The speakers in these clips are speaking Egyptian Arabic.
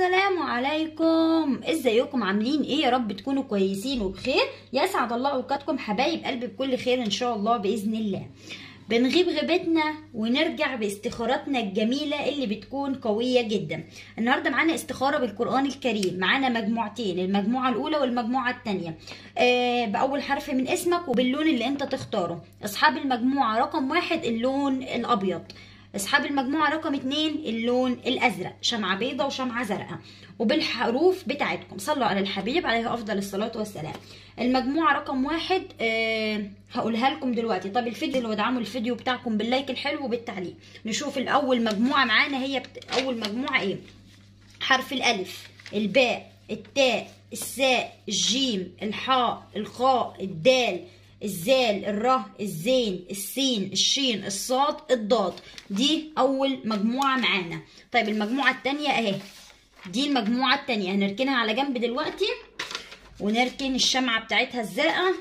السلام عليكم ازيكم عاملين ايه يا رب تكونوا كويسين وبخير يسعد الله اوقاتكم حبايب قلبي بكل خير ان شاء الله باذن الله بنغيب غيبتنا ونرجع باستخاراتنا الجميلة اللي بتكون قوية جدا النهاردة معانا استخارة بالقرآن الكريم معانا مجموعتين المجموعة الأولى والمجموعة الثانية آه بأول حرف من اسمك وباللون اللي انت تختاره أصحاب المجموعة رقم واحد اللون الأبيض اصحاب المجموعه رقم اتنين اللون الازرق شمعه بيضه وشمعه زرقاء وبالحروف بتاعتكم صلوا على الحبيب عليه افضل الصلاه والسلام المجموعه رقم واحد أه هقولها لكم دلوقتي طب الفيديو اللي ودعموا الفيديو بتاعكم باللايك الحلو وبالتعليق نشوف الاول مجموعه معانا هي بت... اول مجموعه ايه حرف الالف الباء التاء الساء الجيم الحاء الخاء الدال الزال الره الزين السين الشين الصاد الضاد دي اول مجموعه معانا طيب المجموعه الثانيه اهي دي المجموعه الثانيه هنركنها على جنب دلوقتي ونركن الشمعه بتاعتها الزرقاء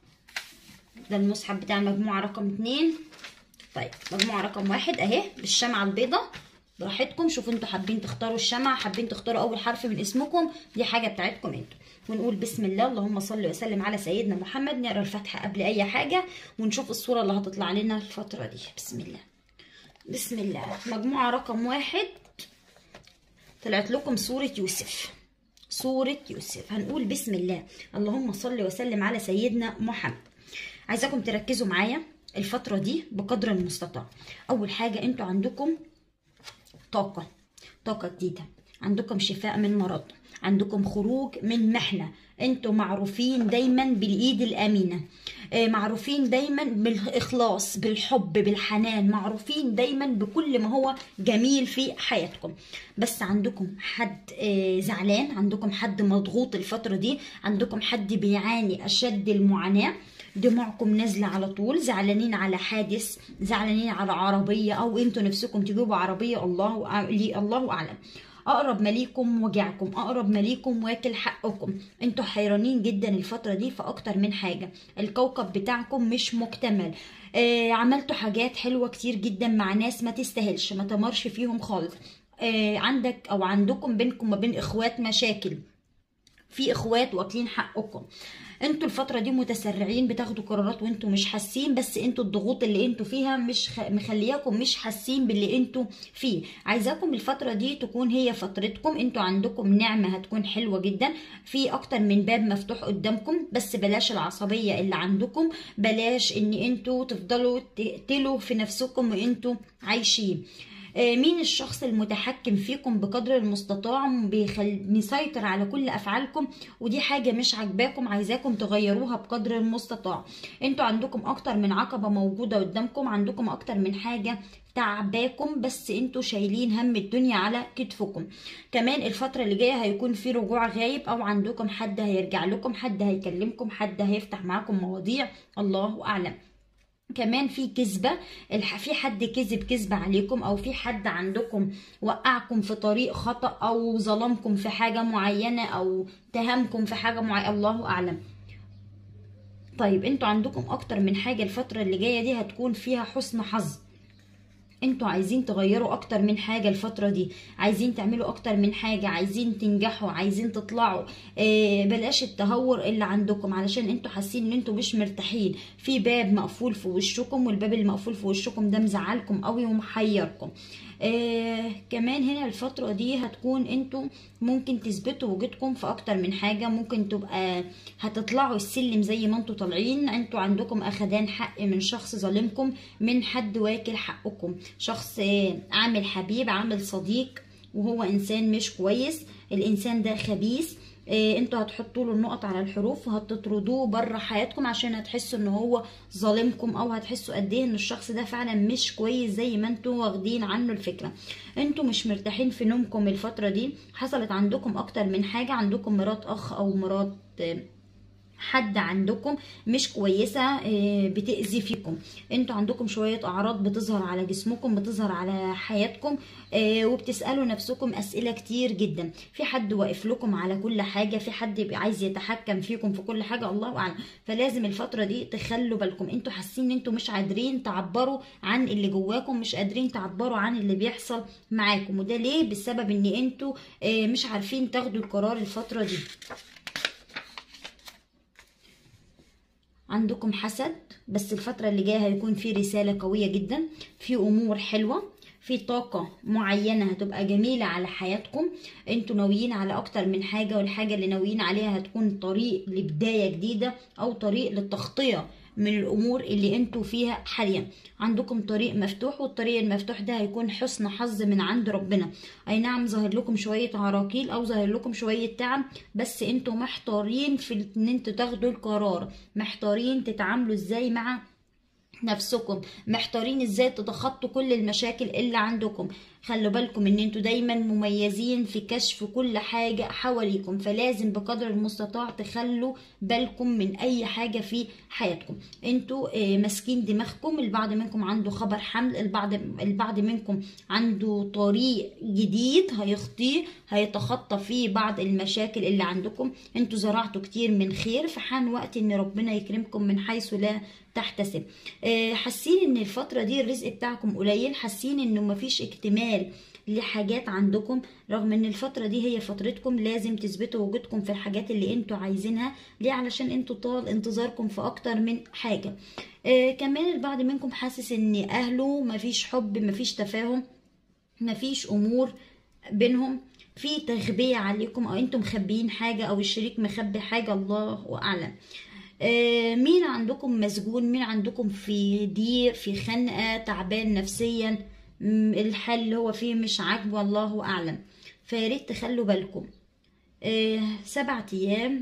ده المصحف بتاع المجموعه رقم اتنين طيب مجموعه رقم واحد اهي بالشمعه البيضاء براحتكم شوفوا انتوا حابين تختاروا الشمعة حابين تختاروا اول حرف من اسمكم دي حاجة بتاعتكم انتوا ونقول بسم الله اللهم صل وسلم على سيدنا محمد نقرا الفاتحة قبل اي حاجة ونشوف الصورة اللي هتطلع لنا الفترة دي بسم الله بسم الله مجموعة رقم واحد طلعت لكم صورة يوسف صورة يوسف هنقول بسم الله اللهم صل وسلم على سيدنا محمد عايزاكم تركزوا معايا الفترة دي بقدر المستطاع أول حاجة انتوا عندكم طاقة طاقة جديدة عندكم شفاء من مرض عندكم خروج من محنة انتوا معروفين دايما بالايد الامينة معروفين دايما بالاخلاص بالحب بالحنان معروفين دايما بكل ما هو جميل في حياتكم بس عندكم حد زعلان عندكم حد مضغوط الفترة دي عندكم حد بيعاني اشد المعاناة دموعكم نازلة على طول زعلانين على حادث زعلانين على عربية أو أنتوا نفسكم تجيبوا عربية الله لي الله أعلم أقرب ماليكم وجعكم أقرب ماليكم واكل حقكم أنتوا حيرانين جدا الفترة دي في أكتر من حاجة الكوكب بتاعكم مش مكتمل آه عملتوا حاجات حلوة كتير جدا مع ناس ما تستاهلش ما تمرش فيهم خالص آه عندك أو عندكم بينكم وبين إخوات مشاكل في اخوات واكلين حقكم انتوا الفترة دي متسرعين بتاخدوا قرارات وانتوا مش حاسين بس انتوا الضغوط اللي انتوا فيها مش خ... مخلياكم مش حاسين باللي انتوا فيه عايزاكم الفترة دي تكون هي فترتكم انتوا عندكم نعمة هتكون حلوة جدا في اكتر من باب مفتوح قدامكم بس بلاش العصبية اللي عندكم بلاش ان انتوا تفضلوا تقتلوا في نفسكم وانتوا عايشين مين الشخص المتحكم فيكم بقدر المستطاع بيخل... مسيطر على كل افعالكم ودي حاجه مش عاجباكم عايزاكم تغيروها بقدر المستطاع انتوا عندكم اكتر من عقبه موجوده قدامكم عندكم اكتر من حاجه تعباكم بس انتوا شايلين هم الدنيا على كتفكم كمان الفتره اللي جايه هيكون في رجوع غايب او عندكم حد هيرجع لكم حد هيكلمكم حد هيفتح معاكم مواضيع الله اعلم كمان في كذبة في حد كذب كذبة عليكم أو في حد عندكم وقعكم في طريق خطأ أو ظلمكم في حاجة معينة أو تهمكم في حاجة معينة الله أعلم طيب انتوا عندكم أكتر من حاجة الفترة اللي جاية دي هتكون فيها حسن حظ انتوا عايزين تغيروا اكتر من حاجة الفترة دي عايزين تعملوا اكتر من حاجة عايزين تنجحوا عايزين تطلعوا اه بلاش التهور اللي عندكم علشان انتوا حاسين ان انتوا مش مرتاحين في باب مقفول في وشكم والباب اللي مقفول في وشكم ده مزعلكم قوي ومحيركم آه كمان هنا الفترة دي هتكون انتوا ممكن تثبتوا وجودكم في اكتر من حاجة ممكن تبقى هتطلعوا السلم زي ما انتوا طالعين انتوا عندكم اخدان حق من شخص ظالمكم من حد واكل حقكم شخص آه عامل حبيب عامل صديق وهو انسان مش كويس الانسان ده خبيث إيه انتوا هتحطوا له النقط على الحروف وهتطردوه بره حياتكم عشان هتحسوا ان هو ظالمكم او هتحسوا قد ايه ان الشخص ده فعلا مش كويس زي ما انتوا واخدين عنه الفكره انتوا مش مرتاحين في نومكم الفتره دي حصلت عندكم اكتر من حاجه عندكم مرات اخ او مرات حد عندكم مش كويسة آه، بتأذي فيكم انتوا عندكم شوية اعراض بتظهر على جسمكم بتظهر على حياتكم آه، وبتسألوا نفسكم اسئلة كتير جدا في حد واقف لكم على كل حاجة في حد بيبقى عايز يتحكم فيكم في كل حاجة الله اعلم فلازم الفترة دي تخلوا بالكم انتوا حاسين ان انتوا مش قادرين تعبروا عن اللي جواكم مش قادرين تعبروا عن اللي بيحصل معاكم وده ليه بسبب ان انتوا آه، مش عارفين تاخدوا القرار الفترة دي عندكم حسد بس الفترة اللي جاية هيكون في رسالة قوية جدا في أمور حلوة في طاقة معينة هتبقى جميلة على حياتكم انتوا ناويين على أكتر من حاجة والحاجة اللي ناويين عليها هتكون طريق لبداية جديدة أو طريق للتغطية من الأمور اللي انتوا فيها حاليا عندكم طريق مفتوح والطريق المفتوح ده هيكون حسن حظ من عند ربنا أي نعم ظاهر لكم شوية عراقيل أو ظاهر لكم شوية تعب بس انتوا محتارين في ان انتوا تاخدوا القرار محتارين تتعاملوا ازاي مع نفسكم محتارين ازاي تتخطوا كل المشاكل اللي عندكم خلوا بالكم ان انتوا دايما مميزين في كشف كل حاجة حواليكم فلازم بقدر المستطاع تخلوا بالكم من اي حاجة في حياتكم انتوا آه، ماسكين دماغكم البعض منكم عنده خبر حمل البعض البعض منكم عنده طريق جديد هيخطيه هيتخطى فيه بعض المشاكل اللي عندكم انتوا زرعتوا كتير من خير فحان وقت ان ربنا يكرمكم من حيث لا تحتسب آه، حاسين ان الفترة دي الرزق بتاعكم قليل حاسين انه مفيش اكتمال لحاجات عندكم رغم ان الفترة دي هي فترتكم لازم تثبتوا وجودكم في الحاجات اللي انتوا عايزينها ليه علشان انتوا طال انتظاركم في اكتر من حاجة آه كمان البعض منكم حاسس ان اهله مفيش حب مفيش تفاهم مفيش امور بينهم في تخبية عليكم او انتم مخبيين حاجة او الشريك مخبي حاجة الله اعلم آه، مين عندكم مسجون مين عندكم في ضيق في خنقة تعبان نفسيا مم، الحال اللي هو فيه مش عاجبه الله اعلم فياريت تخلوا بالكم آه، سبعة ايام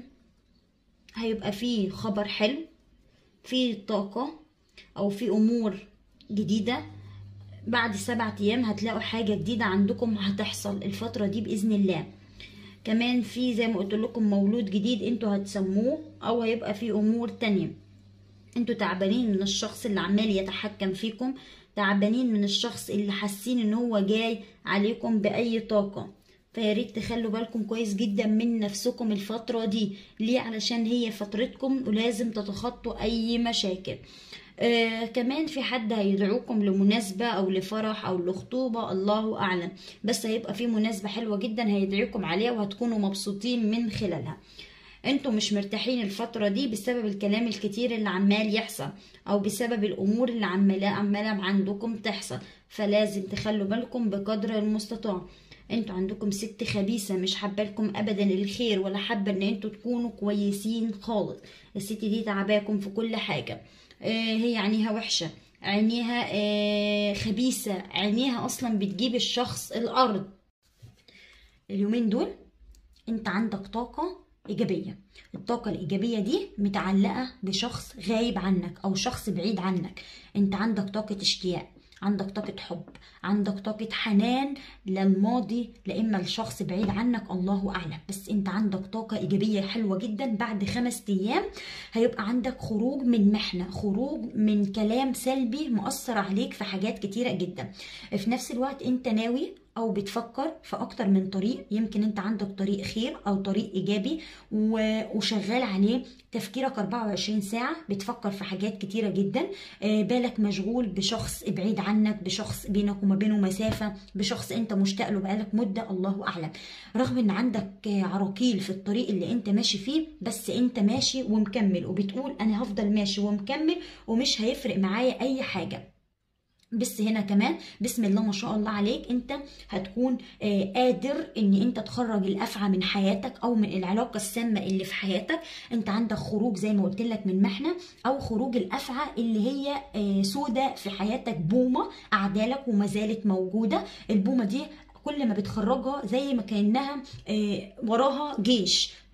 هيبقى فيه خبر حلو في طاقة او في امور جديدة بعد سبعة ايام هتلاقوا حاجة جديدة عندكم هتحصل الفترة دي بإذن الله كمان في زي ما قلت لكم مولود جديد انتوا هتسموه او هيبقى في امور تانية انتوا تعبانين من الشخص اللي عمال يتحكم فيكم تعبانين من الشخص اللي حاسين ان هو جاي عليكم باي طاقة فياريت تخلوا بالكم كويس جدا من نفسكم الفترة دي ليه علشان هي فترتكم ولازم تتخطوا اي مشاكل آه كمان في حد هيدعوكم لمناسبة أو لفرح أو لخطوبة الله أعلم بس هيبقى في مناسبة حلوة جدا هيدعيكم عليها وهتكونوا مبسوطين من خلالها انتوا مش مرتاحين الفترة دي بسبب الكلام الكتير اللي عمال يحصل او بسبب الامور اللي عمالة عمالة عندكم تحصل فلازم تخلوا بالكم بقدر المستطاع انتوا عندكم ست خبيثة مش حابة لكم ابدا الخير ولا حابة ان انتوا تكونوا كويسين خالص الست دي تعباكم في كل حاجة آه هي عينيها وحشة عينيها آه خبيثة عينيها اصلا بتجيب الشخص الارض اليومين دول انت عندك طاقة ايجابية الطاقة الايجابية دي متعلقة بشخص غايب عنك او شخص بعيد عنك انت عندك طاقة اشتياق عندك طاقة حب عندك طاقة حنان للماضي لإما الشخص بعيد عنك الله أعلم بس أنت عندك طاقة إيجابية حلوة جدا بعد خمس أيام هيبقى عندك خروج من محنة خروج من كلام سلبي مؤثر عليك في حاجات كتيرة جدا في نفس الوقت أنت ناوي او بتفكر في اكتر من طريق يمكن انت عندك طريق خير او طريق ايجابي وشغال عليه تفكيرك 24 ساعة بتفكر في حاجات كتيرة جدا بالك مشغول بشخص بعيد عنك بشخص بينك وما بينه مسافة بشخص انت مشتاق له بقالك مدة الله اعلم رغم ان عندك عراقيل في الطريق اللي انت ماشي فيه بس انت ماشي ومكمل وبتقول انا هفضل ماشي ومكمل ومش هيفرق معايا اي حاجة بس هنا كمان بسم الله ما شاء الله عليك انت هتكون آه قادر ان انت تخرج الافعى من حياتك او من العلاقه السامه اللي في حياتك انت عندك خروج زي ما قلت لك من محنه او خروج الافعى اللي هي آه سودة في حياتك بومه اعدالك وما زالت موجوده البومه دي كل ما بتخرجها زي ما كانها آه وراها جيش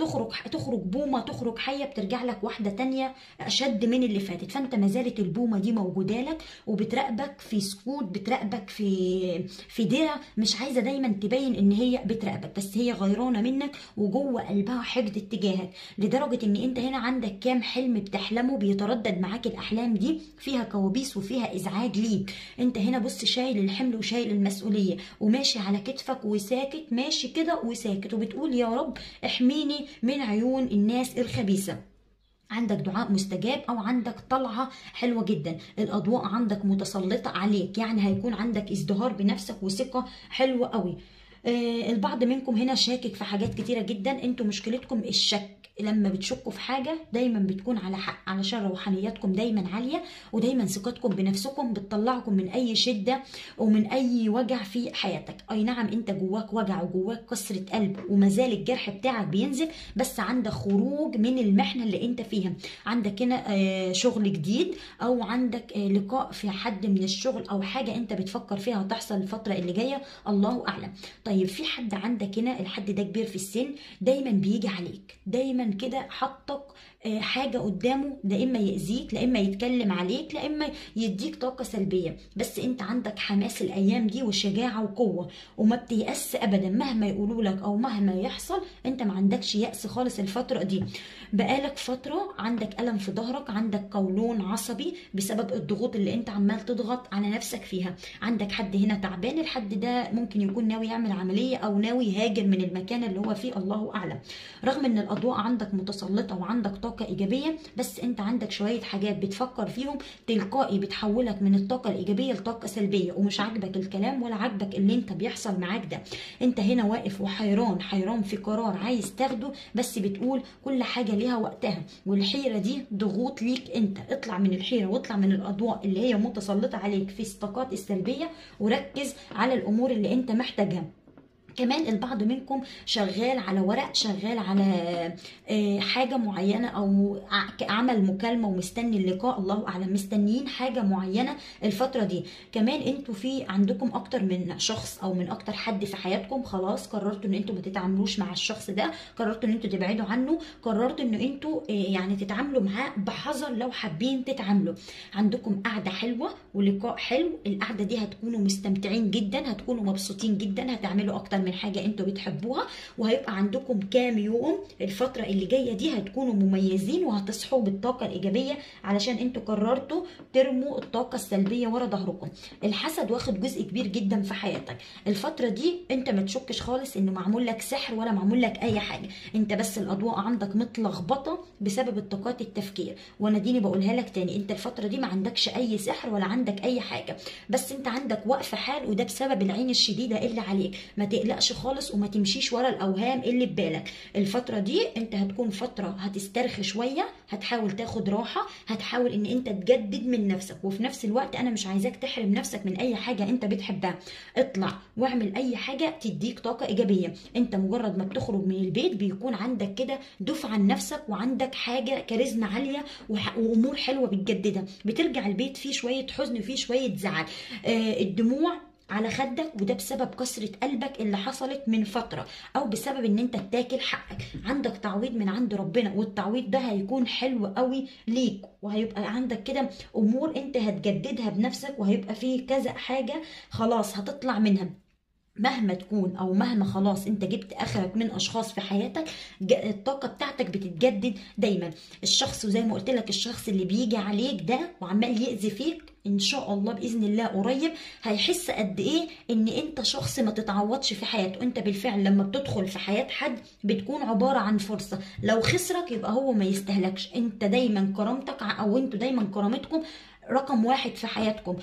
تخرج تخرج بومه تخرج حيه بترجع لك واحده تانية اشد من اللي فاتت فانت ما زالت البومه دي موجوده لك وبتراقبك في سكوت بتراقبك في في ديره مش عايزه دايما تبين ان هي بتراقبك بس هي غيرانه منك وجوه قلبها حقد اتجاهك لدرجه ان انت هنا عندك كام حلم بتحلمه بيتردد معاك الاحلام دي فيها كوابيس وفيها ازعاج ليك انت هنا بص شايل الحمل وشايل المسؤوليه وماشي على كتفك وساكت ماشي كده وساكت وبتقول يا رب احميني من عيون الناس الخبيثه عندك دعاء مستجاب او عندك طلعه حلوه جدا الاضواء عندك متسلطه عليك يعني هيكون عندك ازدهار بنفسك وثقه حلوه قوي آه البعض منكم هنا شاكك في حاجات كتيره جدا انتوا مشكلتكم الشك لما بتشكوا في حاجة دايما بتكون على حق علشان روحانياتكم دايما عالية ودايما ثقتكم بنفسكم بتطلعكم من أي شدة ومن أي وجع في حياتك أي نعم أنت جواك وجع وجواك كسرة قلب ومازال الجرح بتاعك بينزف بس عندك خروج من المحنة اللي أنت فيها عندك هنا شغل جديد أو عندك لقاء في حد من الشغل أو حاجة أنت بتفكر فيها هتحصل الفترة اللي جاية الله أعلم طيب في حد عندك هنا الحد ده كبير في السن دايما بيجي عليك دايما كده حطك حاجه قدامه لا اما يأذيك لا اما يتكلم عليك لا اما يديك طاقه سلبيه بس انت عندك حماس الايام دي وشجاعه وقوه وما بتيأس ابدا مهما يقولوا لك او مهما يحصل انت ما عندكش يأس خالص الفتره دي بقالك فتره عندك الم في ظهرك عندك قولون عصبي بسبب الضغوط اللي انت عمال تضغط على نفسك فيها عندك حد هنا تعبان الحد ده ممكن يكون ناوي يعمل عمليه او ناوي يهاجر من المكان اللي هو فيه الله اعلم رغم ان الاضواء عندك متسلطه وعندك طاقه طاقة إيجابية بس أنت عندك شوية حاجات بتفكر فيهم تلقائي بتحولك من الطاقة الإيجابية لطاقة سلبية ومش عاجبك الكلام ولا عاجبك اللي أنت بيحصل معاك ده أنت هنا واقف وحيران حيران في قرار عايز تاخده بس بتقول كل حاجة ليها وقتها والحيرة دي ضغوط ليك أنت اطلع من الحيرة واطلع من الأضواء اللي هي متسلطة عليك في الطاقات السلبية وركز على الأمور اللي أنت محتاجها كمان البعض منكم شغال على ورق شغال على حاجة معينة أو عمل مكالمة ومستني اللقاء الله أعلم مستنيين حاجة معينة الفترة دي كمان انتوا في عندكم أكتر من شخص أو من أكتر حد في حياتكم خلاص قررتوا إن انتوا ما تتعاملوش مع الشخص ده قررتوا إن انتوا تبعدوا عنه قررتوا إن انتوا يعني تتعاملوا معاه بحذر لو حابين تتعاملوا عندكم قعدة حلوة ولقاء حلو القعدة دي هتكونوا مستمتعين جدا هتكونوا مبسوطين جدا هتعملوا أكتر من حاجه انتوا بتحبوها وهيبقى عندكم كام يوم الفتره اللي جايه دي هتكونوا مميزين وهتصحوا بالطاقه الايجابيه علشان انتوا قررتوا ترموا الطاقه السلبيه ورا ظهركم الحسد واخد جزء كبير جدا في حياتك الفتره دي انت ما تشكش خالص انه معمول لك سحر ولا معمول لك اي حاجه انت بس الاضواء عندك متلخبطه بسبب الطاقات التفكير وانا ديني بقولها لك تاني انت الفتره دي ما عندكش اي سحر ولا عندك اي حاجه بس انت عندك وقف حال وده بسبب العين الشديده اللي عليك ما تقلقش تقلقش خالص وما تمشيش ورا الاوهام اللي في بالك الفتره دي انت هتكون فتره هتسترخي شويه هتحاول تاخد راحه هتحاول ان انت تجدد من نفسك وفي نفس الوقت انا مش عايزاك تحرم نفسك من اي حاجه انت بتحبها اطلع واعمل اي حاجه تديك طاقه ايجابيه انت مجرد ما بتخرج من البيت بيكون عندك كده دفعه عن نفسك وعندك حاجه كاريزما عاليه وامور حلوه بتجددها بترجع البيت فيه شويه حزن وفيه شويه زعل آه الدموع على خدك وده بسبب كسرة قلبك اللي حصلت من فترة أو بسبب إن أنت تاكل حقك عندك تعويض من عند ربنا والتعويض ده هيكون حلو قوي ليك وهيبقى عندك كده أمور أنت هتجددها بنفسك وهيبقى فيه كذا حاجة خلاص هتطلع منها مهما تكون او مهما خلاص انت جبت اخرك من اشخاص في حياتك الطاقه بتاعتك بتتجدد دايما الشخص وزي ما قلت لك الشخص اللي بيجي عليك ده وعمال يأذي فيك ان شاء الله باذن الله قريب هيحس قد ايه ان انت شخص ما تتعوضش في حياته انت بالفعل لما بتدخل في حياه حد بتكون عباره عن فرصه لو خسرك يبقى هو ما يستهلكش انت دايما كرامتك او انتوا دايما كرامتكم رقم واحد في حياتكم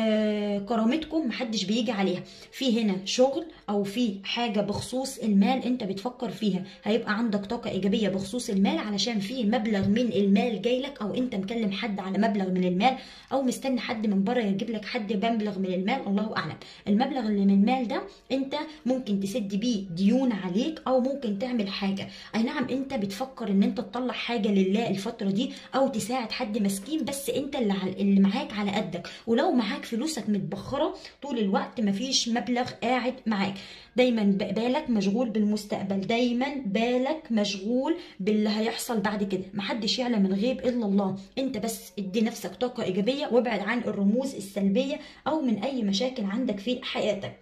كرامتكم محدش بيجي عليها في هنا شغل او في حاجه بخصوص المال انت بتفكر فيها هيبقى عندك طاقه ايجابيه بخصوص المال علشان في مبلغ من المال جاي لك او انت مكلم حد على مبلغ من المال او مستني حد من بره يجيب لك حد بمبلغ من المال الله اعلم المبلغ اللي من المال ده انت ممكن تسد بيه ديون عليك او ممكن تعمل حاجه اي نعم انت بتفكر ان انت تطلع حاجه لله الفتره دي او تساعد حد مسكين بس انت اللي اللي معاك على قدك ولو معاك فلوسك متبخره طول الوقت مفيش مبلغ قاعد معاك دايما بالك مشغول بالمستقبل دايما بالك مشغول باللي هيحصل بعد كده محدش يعلم الغيب الا الله انت بس ادي نفسك طاقه ايجابيه وابعد عن الرموز السلبيه او من اي مشاكل عندك في حياتك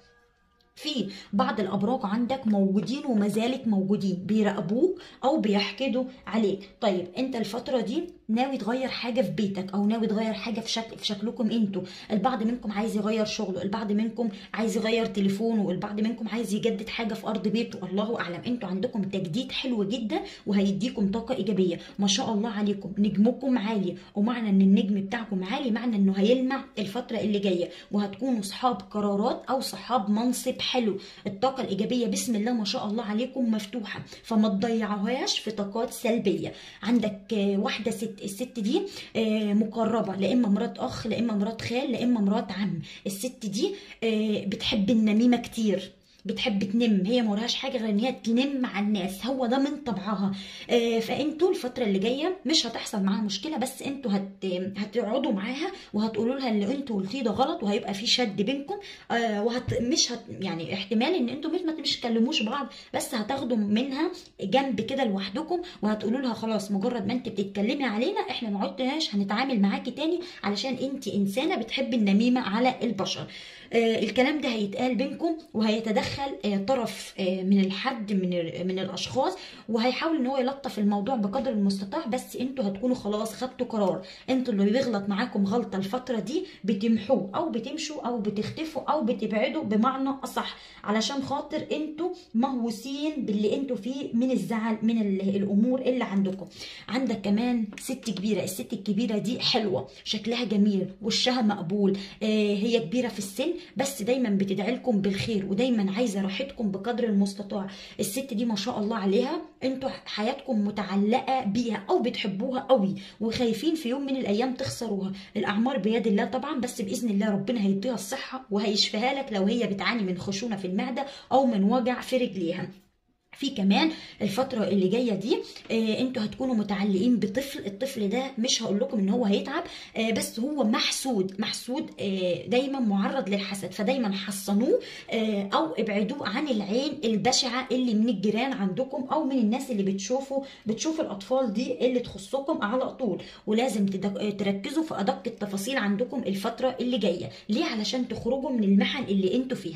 في بعض الابراج عندك موجودين وما زالت موجودين بيراقبوك او بيحقدوا عليك طيب انت الفتره دي ناوي تغير حاجه في بيتك او ناوي تغير حاجه في شكل في شكلكم انتوا البعض منكم عايز يغير شغله البعض منكم عايز يغير تليفونه البعض منكم عايز يجدد حاجه في ارض بيته الله اعلم انتوا عندكم تجديد حلو جدا وهيديكم طاقه ايجابيه ما شاء الله عليكم نجمكم عالي ومعنى ان النجم بتاعكم عالي معنى انه هيلمع الفتره اللي جايه وهتكونوا صحاب قرارات او صحاب منصب حلو الطاقه الايجابيه بسم الله ما شاء الله عليكم مفتوحه فما تضيعوهاش في طاقات سلبيه عندك واحده ست الست دي مقربه لا اما مرات اخ لا اما مرات خال لا اما مرات عم الست دي بتحب النميمه كتير بتحب تنم هي مورهاش حاجه غير ان هي تنم مع الناس هو ده من طبعها آه فانتوا الفتره اللي جايه مش هتحصل معاها مشكله بس انتوا هت... هتقعدوا معاها وهتقولوا لها اللي انتوا قلتيه ده غلط وهيبقى في شد بينكم آه وهت... مش هت... يعني احتمال ان انتوا مش ما مش تكلموش بعض بس هتاخدوا منها جنب كده لوحدكم وهتقولوا لها خلاص مجرد ما انت بتتكلمي علينا احنا ما عدناش هنتعامل معاكي تاني علشان انت انسانه بتحب النميمه على البشر آه الكلام ده هيتقال بينكم وهيتدخل آه طرف آه من الحد من من الاشخاص وهيحاول ان هو يلطف الموضوع بقدر المستطاع بس انتوا هتكونوا خلاص خدتوا قرار انتوا اللي بيغلط معاكم غلطه الفتره دي بتمحوه او بتمشوا او بتختفوا او بتبعدوا بمعنى اصح علشان خاطر انتوا مهووسين باللي انتوا فيه من الزعل من الامور اللي عندكم عندك كمان ست كبيره الست الكبيره دي حلوه شكلها جميل وشها مقبول آه هي كبيره في السن بس دايما بتدعي لكم بالخير ودايما عايزه راحتكم بقدر المستطاع الست دي ما شاء الله عليها انتوا حياتكم متعلقه بيها او بتحبوها قوي وخايفين في يوم من الايام تخسروها الاعمار بيد الله طبعا بس باذن الله ربنا هيديها الصحه وهيشفيها لك لو هي بتعاني من خشونه في المعده او من وجع في رجليها في كمان الفترة اللي جاية دي آه انتوا هتكونوا متعلقين بطفل الطفل ده مش هقول لكم ان هو هيتعب آه بس هو محسود محسود آه دايما معرض للحسد فدايما حصنوه آه او ابعدوه عن العين البشعة اللي من الجيران عندكم او من الناس اللي بتشوفوا بتشوف الاطفال دي اللي تخصكم على طول ولازم تركزوا في ادق التفاصيل عندكم الفترة اللي جاية ليه علشان تخرجوا من المحن اللي انتوا فيها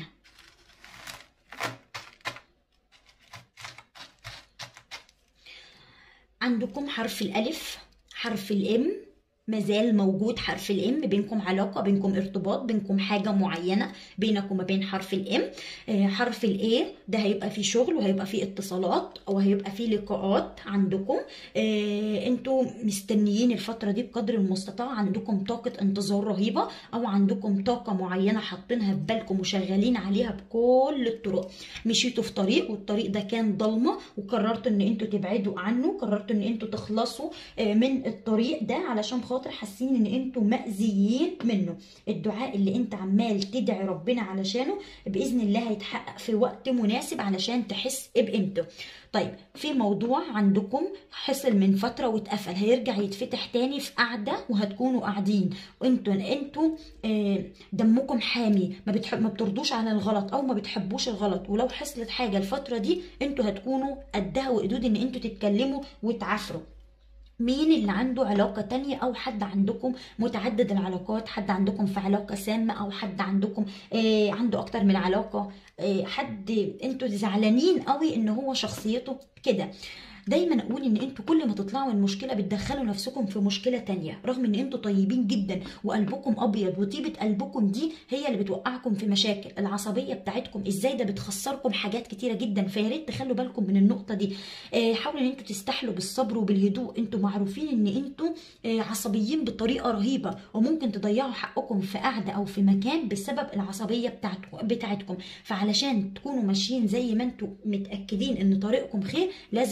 عندكم حرف الألف حرف الإم مازال موجود حرف الام بينكم علاقه بينكم ارتباط بينكم حاجه معينه بينك وما بين حرف الام حرف الاي ده هيبقى فيه شغل وهيبقى فيه اتصالات او هيبقى فيه لقاءات عندكم انتوا مستنيين الفتره دي بقدر المستطاع عندكم طاقه انتظار رهيبه او عندكم طاقه معينه حاطينها في بالكم وشغالين عليها بكل الطرق مشيتوا في طريق والطريق ده كان ضلمه وقررتوا ان انتوا تبعدوا عنه قررتوا ان انتوا تخلصوا من الطريق ده علشان خاطر خاطر حاسين ان انتوا مأذيين منه الدعاء اللي انت عمال تدعي ربنا علشانه باذن الله هيتحقق في وقت مناسب علشان تحس بقيمته طيب في موضوع عندكم حصل من فترة واتقفل هيرجع يتفتح تاني في قعدة وهتكونوا قاعدين وانتوا انتوا آه دمكم حامي ما, بتحب ما بترضوش عن الغلط او ما بتحبوش الغلط ولو حصلت حاجة الفترة دي انتوا هتكونوا قدها وقدود ان انتوا تتكلموا وتعافروا مين اللي عنده علاقة تانية أو حد عندكم متعدد العلاقات حد عندكم في علاقة سامة أو حد عندكم آه عنده أكتر من علاقة آه حد انتوا زعلانين قوي إن هو شخصيته كده دايما اقول ان انتوا كل ما تطلعوا من مشكله بتدخلوا نفسكم في مشكله تانية رغم ان انتوا طيبين جدا وقلبكم ابيض وطيبه قلبكم دي هي اللي بتوقعكم في مشاكل العصبيه بتاعتكم ازاي ده بتخسركم حاجات كتيره جدا فيا ريت تخلوا بالكم من النقطه دي آه حاولوا ان انتوا تستحلوا بالصبر وبالهدوء انتوا معروفين ان انتوا آه عصبيين بطريقه رهيبه وممكن تضيعوا حقكم في قعده او في مكان بسبب العصبيه بتاعتكم بتاعتكم فعلشان تكونوا ماشيين زي ما انتوا متاكدين ان طريقكم خير لازم تبعدوا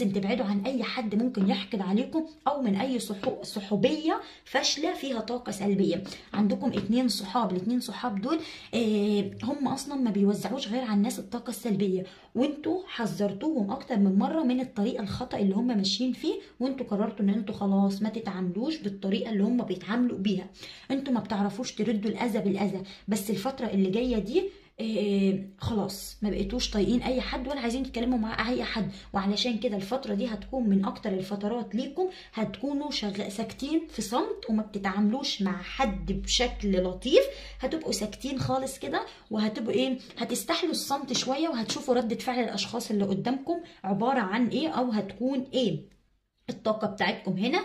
عن اي حد ممكن يحقد عليكم او من اي صحو- صحوبيه فاشله فيها طاقه سلبيه عندكم اتنين صحاب الاتنين صحاب دول آه هم اصلا ما بيوزعوش غير على الناس الطاقه السلبيه وانتوا حذرتوهم اكتر من مره من الطريقه الخطا اللي هم ماشيين فيه وانتوا قررتوا ان انتوا خلاص ما تتعاملوش بالطريقه اللي هم بيتعاملوا بيها انتوا ما بتعرفوش تردوا الاذى بالاذى بس الفتره اللي جايه دي آه، خلاص ما بقيتوش طايقين اي حد ولا عايزين تتكلموا مع اي حد وعلشان كده الفتره دي هتكون من اكتر الفترات ليكم هتكونوا شغ... ساكتين في صمت وما بتتعاملوش مع حد بشكل لطيف هتبقوا ساكتين خالص كده وهتبقوا ايه هتستحلوا الصمت شويه وهتشوفوا ردة فعل الاشخاص اللي قدامكم عباره عن ايه او هتكون ايه الطاقة بتاعتكم هنا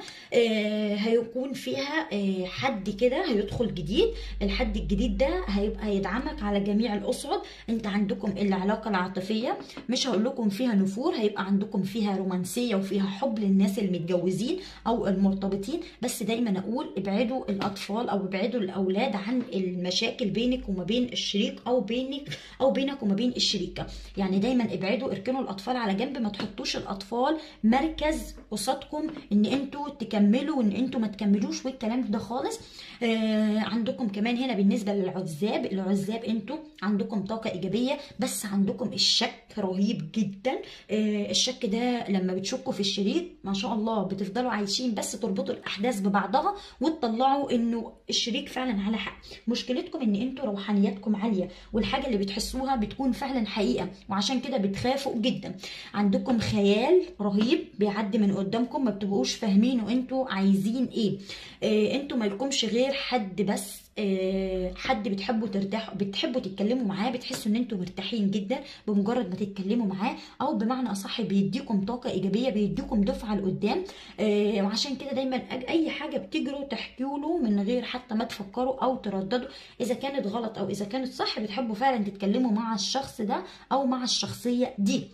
آه هيكون فيها آه حد كده هيدخل جديد الحد الجديد ده هيبقى يدعمك على جميع الأصعد انت عندكم العلاقة العاطفية مش هقول لكم فيها نفور هيبقى عندكم فيها رومانسية وفيها حب للناس المتجوزين أو المرتبطين بس دايما أقول ابعدوا الأطفال أو ابعدوا الأولاد عن المشاكل بينك وما بين الشريك أو بينك أو بينك وما بين الشريكة يعني دايما ابعدوا اركنوا الأطفال على جنب ما تحطوش الأطفال مركز قصادكم ان انتوا تكملوا وان انتوا ما تكملوش والكلام ده خالص آه عندكم كمان هنا بالنسبه للعزاب العزاب انتوا عندكم طاقه ايجابيه بس عندكم الشك رهيب جدا آه الشك ده لما بتشكوا في الشريك ما شاء الله بتفضلوا عايشين بس تربطوا الاحداث ببعضها وتطلعوا انه الشريك فعلا على حق مشكلتكم ان انتوا روحانياتكم عاليه والحاجه اللي بتحسوها بتكون فعلا حقيقه وعشان كده بتخافوا جدا عندكم خيال رهيب بيعدي من قدامكم ما بتبقوش فاهمين وانتوا عايزين ايه آه انتوا مالكمش غير حد بس آه حد بتحبوا ترتاحوا بتحبوا تتكلموا معاه بتحسوا ان انتوا مرتاحين جدا بمجرد ما تتكلموا معاه او بمعنى اصح بيديكم طاقه ايجابيه بيديكم دفعه لقدام آه وعشان كده دايما أج- اي حاجه بتجروا تحكوا له من غير حتى ما تفكروا او ترددوا اذا كانت غلط او اذا كانت صح بتحبوا فعلا تتكلموا مع الشخص ده او مع الشخصيه دي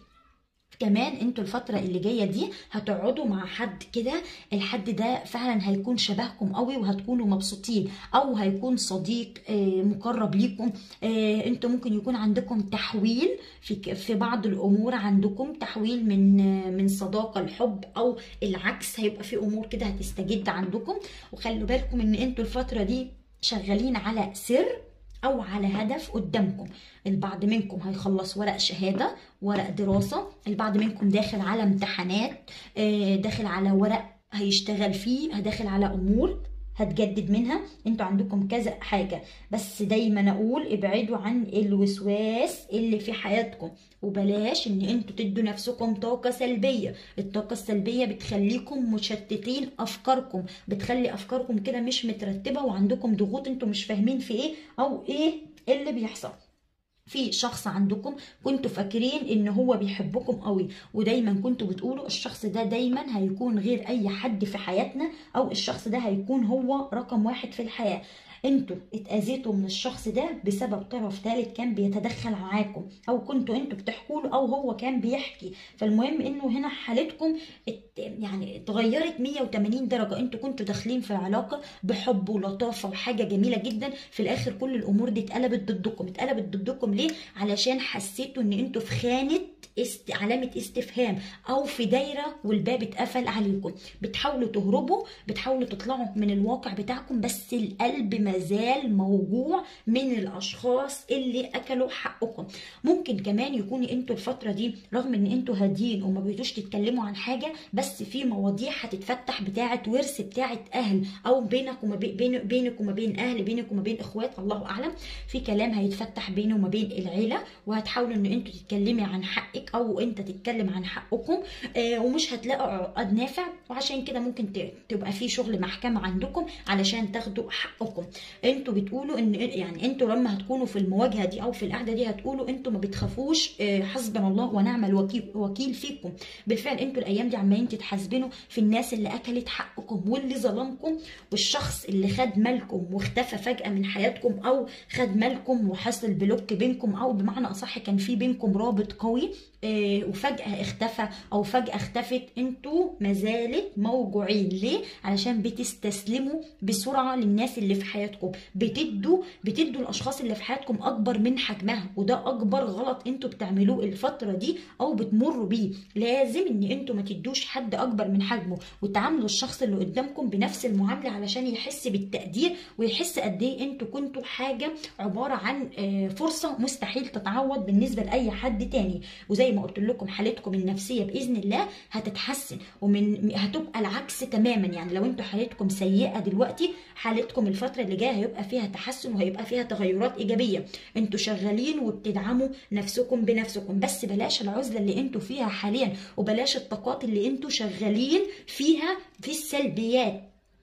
كمان انتوا الفترة اللي جاية دي هتقعدوا مع حد كده الحد ده فعلا هيكون شبهكم قوي وهتكونوا مبسوطين او هيكون صديق آه، مقرب ليكم آه، انتوا ممكن يكون عندكم تحويل في ك- في بعض الامور عندكم تحويل من آه، من صداقة لحب او العكس هيبقى في امور كده هتستجد عندكم وخلوا بالكم ان انتوا الفترة دي شغالين على سر او على هدف قدامكم البعض منكم هيخلص ورق شهاده ورق دراسه البعض منكم داخل على امتحانات آه، داخل على ورق هيشتغل فيه داخل على امور هتجدد منها انتوا عندكم كذا حاجة بس دايما اقول ابعدوا عن الوسواس اللي في حياتكم وبلاش ان انتوا تدوا نفسكم طاقة سلبية الطاقة السلبية بتخليكم مشتتين افكاركم بتخلي افكاركم كده مش مترتبة وعندكم ضغوط انتوا مش فاهمين في ايه او ايه اللي بيحصل في شخص عندكم كنتوا فاكرين ان هو بيحبكم قوي ودايما كنتوا بتقولوا الشخص ده دايما هيكون غير اي حد في حياتنا او الشخص ده هيكون هو رقم واحد في الحياة انتوا اتأذيتوا من الشخص ده بسبب طرف ثالث كان بيتدخل معاكم او كنتوا انتوا بتحكوا له او هو كان بيحكي فالمهم انه هنا حالتكم ات يعني اتغيرت 180 درجة انتوا كنتوا داخلين في العلاقة بحب ولطافة وحاجة جميلة جدا في الاخر كل الامور دي اتقلبت ضدكم اتقلبت ضدكم ليه علشان حسيتوا ان انتوا في خانة است... علامة استفهام او في دايرة والباب اتقفل عليكم بتحاولوا تهربوا بتحاولوا تطلعوا من الواقع بتاعكم بس القلب مازال موجوع من الاشخاص اللي اكلوا حقكم ممكن كمان يكون انتوا الفترة دي رغم ان انتوا هاديين وما بقيتوش تتكلموا عن حاجة بس في مواضيع هتتفتح بتاعة ورث بتاعة اهل او بينك وما بين بين- بينك وما بين اهل بينك وما بين اخوات الله اعلم في كلام هيتفتح بينه وما بين العيلة وهتحاولوا ان انتوا تتكلمي عن حقك او انت تتكلم عن حقكم آه ومش هتلاقوا عقد نافع وعشان كده ممكن ت- تبقى في شغل محكمة عندكم علشان تاخدوا حقكم انتوا بتقولوا ان يعني انتوا لما هتكونوا في المواجهة دي او في القعدة دي هتقولوا انتوا ما بتخافوش آه حسبنا الله ونعم الوكيل وكيل فيكم بالفعل انتوا الايام دي عمالين تتحاسبنوا في الناس اللي اكلت حقكم واللي ظلمكم والشخص اللي خد مالكم واختفى فجأة من حياتكم او خد مالكم وحصل بلوك بينكم او بمعنى اصح كان في بينكم رابط قوي آه، وفجأة اختفى أو فجأة اختفت انتوا مازالت موجوعين ليه؟ علشان بتستسلموا بسرعة للناس اللي في حياتكم بتدوا بتدوا الأشخاص اللي في حياتكم أكبر من حجمها وده أكبر غلط انتوا بتعملوه الفترة دي أو بتمروا بيه لازم إن انتوا ما تدوش حد أكبر من حجمه وتعاملوا الشخص اللي قدامكم بنفس المعاملة علشان يحس بالتقدير ويحس قد إيه انتوا كنتوا حاجة عبارة عن آه، فرصة مستحيل تتعوض بالنسبة لأي حد تاني وزي ما قلت لكم حالتكم النفسيه باذن الله هتتحسن ومن هتبقى العكس تماما يعني لو انتوا حالتكم سيئه دلوقتي حالتكم الفتره اللي جايه هيبقى فيها تحسن وهيبقى فيها تغيرات ايجابيه انتوا شغالين وبتدعموا نفسكم بنفسكم بس بلاش العزله اللي انتوا فيها حاليا وبلاش الطاقات اللي انتوا شغالين فيها في السلبيات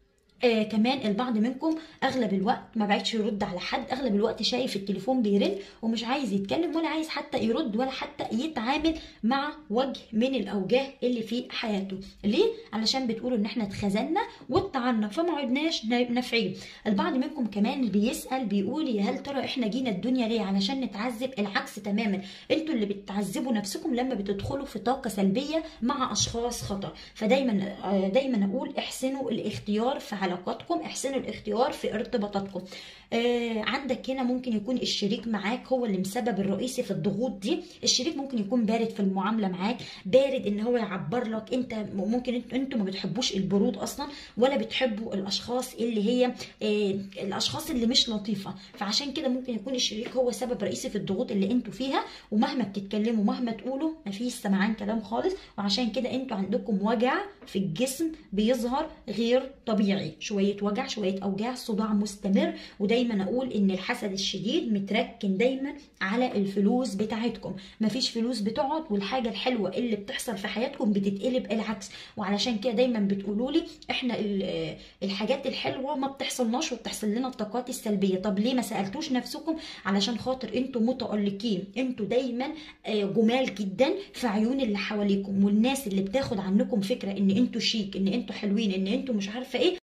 آه كمان البعض منكم اغلب الوقت ما بعدش يرد على حد اغلب الوقت شايف التليفون بيرن ومش عايز يتكلم ولا عايز حتى يرد ولا حتى يتعامل مع وجه من الاوجاه اللي في حياته ليه علشان بتقولوا ان احنا اتخزنا واتطعنا فما عدناش نافعين البعض منكم كمان بيسال بيقول يا هل ترى احنا جينا الدنيا ليه علشان نتعذب العكس تماما انتوا اللي بتعذبوا نفسكم لما بتدخلوا في طاقه سلبيه مع اشخاص خطر فدايما آه دايما اقول احسنوا الاختيار في علاقاتكم احسنوا الاختيار في ارتباطاتكم آه عندك هنا ممكن يكون الشريك معاك هو اللي مسبب الرئيسي في الضغوط دي الشريك ممكن يكون بارد في المعامله معاك بارد ان هو يعبر لك انت ممكن انتوا ما بتحبوش البرود اصلا ولا بتحبوا الاشخاص اللي هي آه الاشخاص اللي مش لطيفه فعشان كده ممكن يكون الشريك هو سبب رئيسي في الضغوط اللي انتوا فيها ومهما بتتكلموا مهما تقولوا مفيش سمعان كلام خالص وعشان كده انتوا عندكم وجع في الجسم بيظهر غير طبيعي شويه وجع شويه اوجاع صداع مستمر ودايما اقول ان الحسد الشديد متركن دايما على الفلوس بتاعتكم مفيش فلوس بتقعد والحاجه الحلوه اللي بتحصل في حياتكم بتتقلب العكس وعلشان كده دايما بتقولوا لي احنا الحاجات الحلوه ما بتحصلناش وبتحصل لنا الطاقات السلبيه طب ليه ما سالتوش نفسكم علشان خاطر انتوا متالقين انتوا دايما جمال جدا في عيون اللي حواليكم والناس اللي بتاخد عنكم فكره ان انتوا شيك ان انتوا حلوين ان انتوا مش عارفه ايه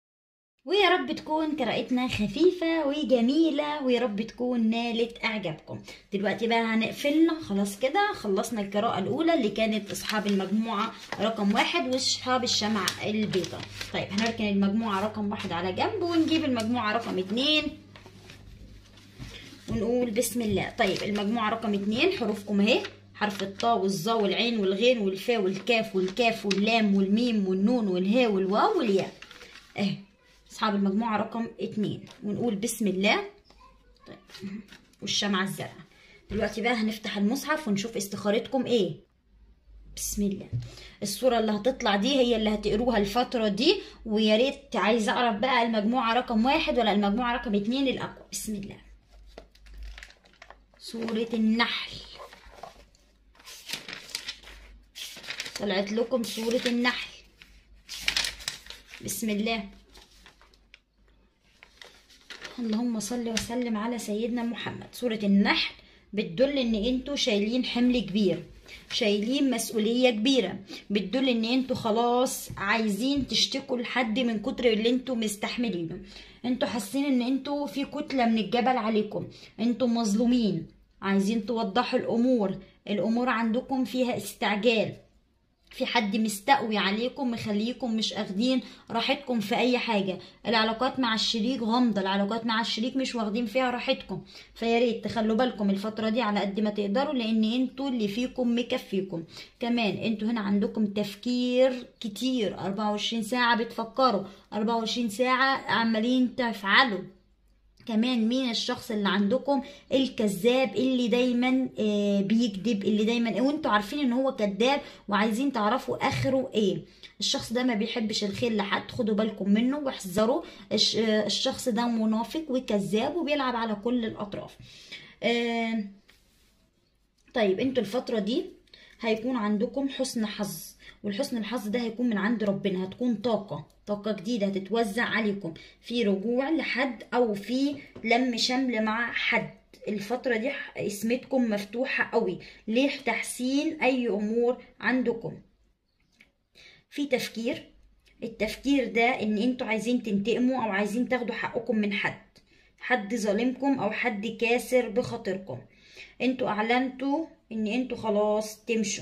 ويا رب تكون قراءتنا خفيفة وجميلة ويا رب تكون نالت إعجابكم دلوقتي بقى هنقفلنا خلاص كده خلصنا القراءة الأولى اللي كانت أصحاب المجموعة رقم واحد وأصحاب الشمع البيضاء طيب هنركن المجموعة رقم واحد على جنب ونجيب المجموعة رقم اتنين ونقول بسم الله طيب المجموعة رقم اتنين حروفكم اهي حرف الطاء والظا والعين والغين والفاء والكاف والكاف واللام والميم والنون والهاء والواو والياء اهي اصحاب المجموعه رقم اتنين ونقول بسم الله طيب والشمعة الزرقاء دلوقتي بقى هنفتح المصحف ونشوف استخارتكم ايه بسم الله الصورة اللي هتطلع دي هي اللي هتقروها الفترة دي ويا ريت عايزة اعرف بقى المجموعة رقم واحد ولا المجموعة رقم اتنين الأقوى بسم الله سورة النحل طلعت لكم سورة النحل بسم الله اللهم صل وسلم على سيدنا محمد سورة النحل بتدل ان انتوا شايلين حمل كبير شايلين مسؤولية كبيرة بتدل ان انتوا خلاص عايزين تشتكوا لحد من كتر اللي انتوا مستحملينه انتوا حاسين ان انتوا في كتلة من الجبل عليكم انتوا مظلومين عايزين توضحوا الامور الامور عندكم فيها استعجال في حد مستقوي عليكم مخليكم مش اخدين راحتكم في اي حاجه العلاقات مع الشريك غامضه العلاقات مع الشريك مش واخدين فيها راحتكم فيا ريت تخلوا بالكم الفتره دي على قد ما تقدروا لان انتوا اللي فيكم مكفيكم كمان انتوا هنا عندكم تفكير كتير 24 ساعه بتفكروا 24 ساعه عمالين تفعلوا كمان مين الشخص اللي عندكم الكذاب اللي دايما آه بيكذب اللي دايما وانتوا عارفين ان هو كذاب وعايزين تعرفوا اخره ايه الشخص ده ما بيحبش الخير لحد خدوا بالكم منه واحذروا الشخص ده منافق وكذاب وبيلعب على كل الاطراف آه طيب انتوا الفترة دي هيكون عندكم حسن حظ والحسن الحظ ده هيكون من عند ربنا هتكون طاقة طاقة جديدة هتتوزع عليكم في رجوع لحد أو في لم شمل مع حد الفترة دي اسمتكم مفتوحة قوي ليه تحسين أي أمور عندكم في تفكير التفكير ده ان انتوا عايزين تنتقموا او عايزين تاخدوا حقكم من حد حد ظالمكم او حد كاسر بخاطركم انتوا اعلنتوا ان انتوا خلاص تمشوا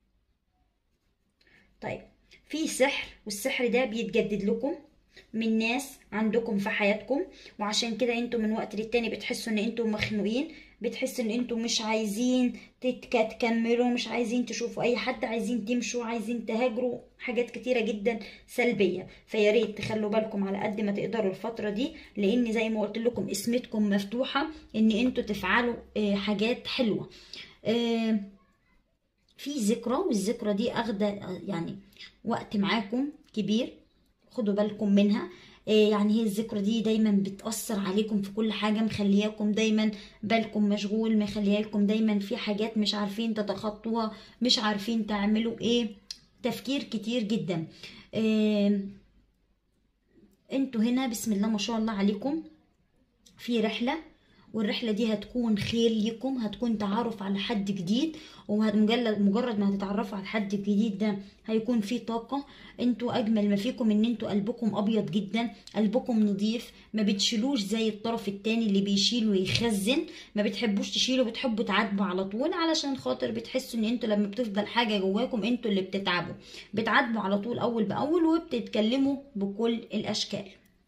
طيب في سحر والسحر ده بيتجدد لكم من ناس عندكم في حياتكم وعشان كده انتوا من وقت للتاني بتحسوا ان انتوا مخنوقين بتحسوا ان انتوا مش عايزين تتك- تكملوا مش عايزين تشوفوا اي حد عايزين تمشوا عايزين تهاجروا حاجات كتيرة جدا سلبية فيا ريت تخلوا بالكم على قد ما تقدروا الفترة دي لان زي ما قلت لكم اسمتكم مفتوحة ان انتوا تفعلوا آه، حاجات حلوة آه، في ذكرى والذكرى دي اخده يعني وقت معاكم كبير خدوا بالكم منها إيه يعني هي الذكرى دي دايما بتأثر عليكم في كل حاجة مخلياكم دايما بالكم مشغول مخلياكم دايما في حاجات مش عارفين تتخطوها مش عارفين تعملوا ايه تفكير كتير جدا إيه انتوا هنا بسم الله ما شاء الله عليكم في رحلة والرحلة دي هتكون خير ليكم هتكون تعرف على حد جديد ومجرد مجرد ما هتتعرفوا على حد جديد ده هيكون في طاقة انتوا اجمل ما فيكم ان انتوا قلبكم ابيض جدا قلبكم نظيف ما بتشيلوش زي الطرف التاني اللي بيشيل ويخزن ما بتحبوش تشيلوا بتحبوا تعاتبوا على طول علشان خاطر بتحسوا ان انتوا لما بتفضل حاجة جواكم انتوا اللي بتتعبوا بتعاتبوا على طول اول باول وبتتكلموا بكل الاشكال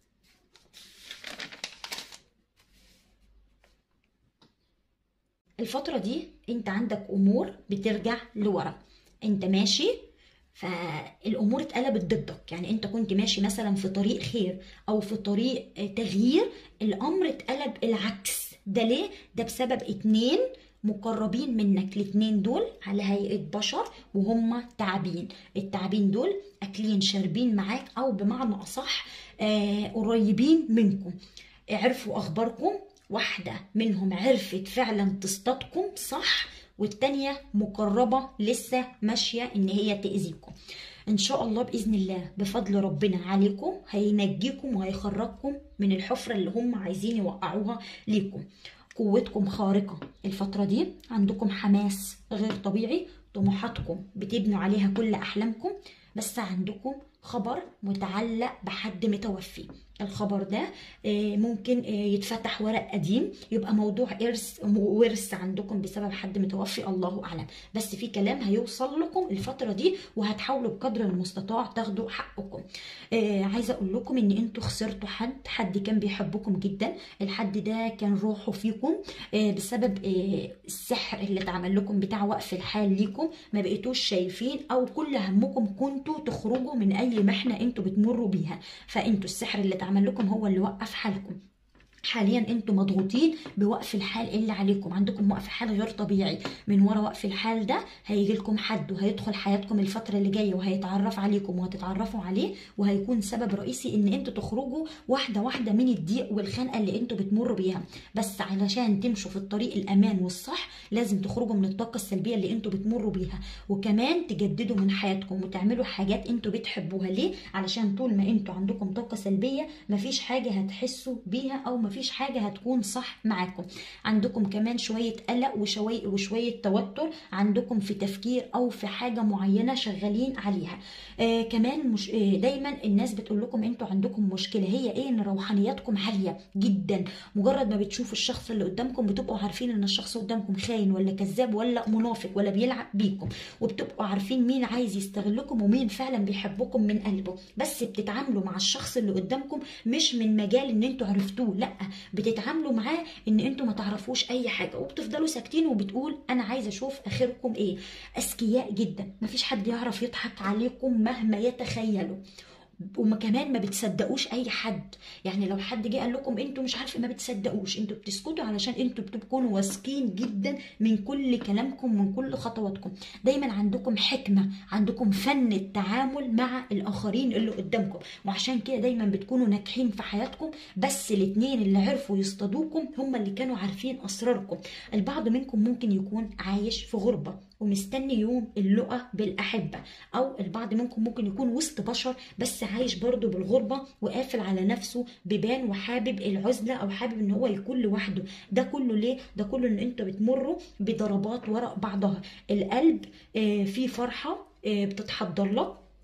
الفترة دي انت عندك امور بترجع لورا انت ماشي فالامور اتقلبت ضدك يعني انت كنت ماشي مثلا في طريق خير او في طريق تغيير الامر اتقلب العكس ده ليه ده بسبب اتنين مقربين منك الاتنين دول على هيئة بشر وهم تعبين التعبين دول اكلين شاربين معاك او بمعنى اصح آه قريبين منكم عرفوا اخباركم واحدة منهم عرفت فعلا تصطادكم صح والتانية مقربة لسه ماشية ان هي تأذيكم ان شاء الله بإذن الله بفضل ربنا عليكم هينجيكم وهيخرجكم من الحفرة اللي هم عايزين يوقعوها ليكم قوتكم خارقة الفترة دي عندكم حماس غير طبيعي طموحاتكم بتبنوا عليها كل أحلامكم بس عندكم خبر متعلق بحد متوفي الخبر ده ممكن يتفتح ورق قديم يبقى موضوع ارث ورث عندكم بسبب حد متوفي الله اعلم بس في كلام هيوصل لكم الفتره دي وهتحاولوا بقدر المستطاع تاخدوا حقكم عايزه اقول لكم ان انتوا خسرتوا حد حد كان بيحبكم جدا الحد ده كان روحه فيكم بسبب السحر اللي اتعمل لكم بتاع وقف الحال ليكم ما بقيتوش شايفين او كل همكم كنتوا تخرجوا من اي محنه انتوا بتمروا بيها فانتوا السحر اللي اتعمل لكم هو اللي وقف حالكم حاليا انتوا مضغوطين بوقف الحال اللي عليكم عندكم وقف حال غير طبيعي من ورا وقف الحال ده هيجي لكم حد وهيدخل حياتكم الفتره اللي جايه وهيتعرف عليكم وهتتعرفوا عليه وهيكون سبب رئيسي ان انتوا تخرجوا واحده واحده من الضيق والخنقه اللي انتوا بتمروا بيها بس علشان تمشوا في الطريق الامان والصح لازم تخرجوا من الطاقه السلبيه اللي انتوا بتمروا بيها وكمان تجددوا من حياتكم وتعملوا حاجات انتوا بتحبوها ليه علشان طول ما انتوا عندكم طاقه سلبيه مفيش حاجه هتحسوا بيها او مفيش مفيش حاجة هتكون صح معاكم عندكم كمان شوية قلق وشوية, وشوية توتر عندكم في تفكير أو في حاجة معينة شغالين عليها آه كمان مش آه دايما الناس بتقول لكم انتوا عندكم مشكلة هي ايه ان روحانياتكم عالية جدا مجرد ما بتشوفوا الشخص اللي قدامكم بتبقوا عارفين ان الشخص قدامكم خاين ولا كذاب ولا منافق ولا بيلعب بيكم وبتبقوا عارفين مين عايز يستغلكم ومين فعلا بيحبكم من قلبه بس بتتعاملوا مع الشخص اللي قدامكم مش من مجال ان انتوا عرفتوه لا بتتعاملوا معاه ان انتوا ما تعرفوش اي حاجه وبتفضلوا ساكتين وبتقول انا عايزه اشوف اخركم ايه اذكياء جدا مفيش حد يعرف يضحك عليكم مهما يتخيلوا وما كمان ما بتصدقوش اي حد يعني لو حد جه قال لكم انتوا مش عارفه ما بتصدقوش انتوا بتسكتوا علشان انتوا بتكونوا واثقين جدا من كل كلامكم من كل خطواتكم دايما عندكم حكمه عندكم فن التعامل مع الاخرين اللي قدامكم وعشان كده دايما بتكونوا ناجحين في حياتكم بس الاثنين اللي عرفوا يصطادوكم هم اللي كانوا عارفين اسراركم البعض منكم ممكن يكون عايش في غربه ومستني يوم اللقاء بالأحبة أو البعض منكم ممكن يكون وسط بشر بس عايش برضه بالغربة وقافل على نفسه ببان وحابب العزلة أو حابب إن هو يكون لوحده ده كله ليه؟ ده كله إن أنتوا بتمروا بضربات وراء بعضها القلب فيه فرحة بتتحضر لك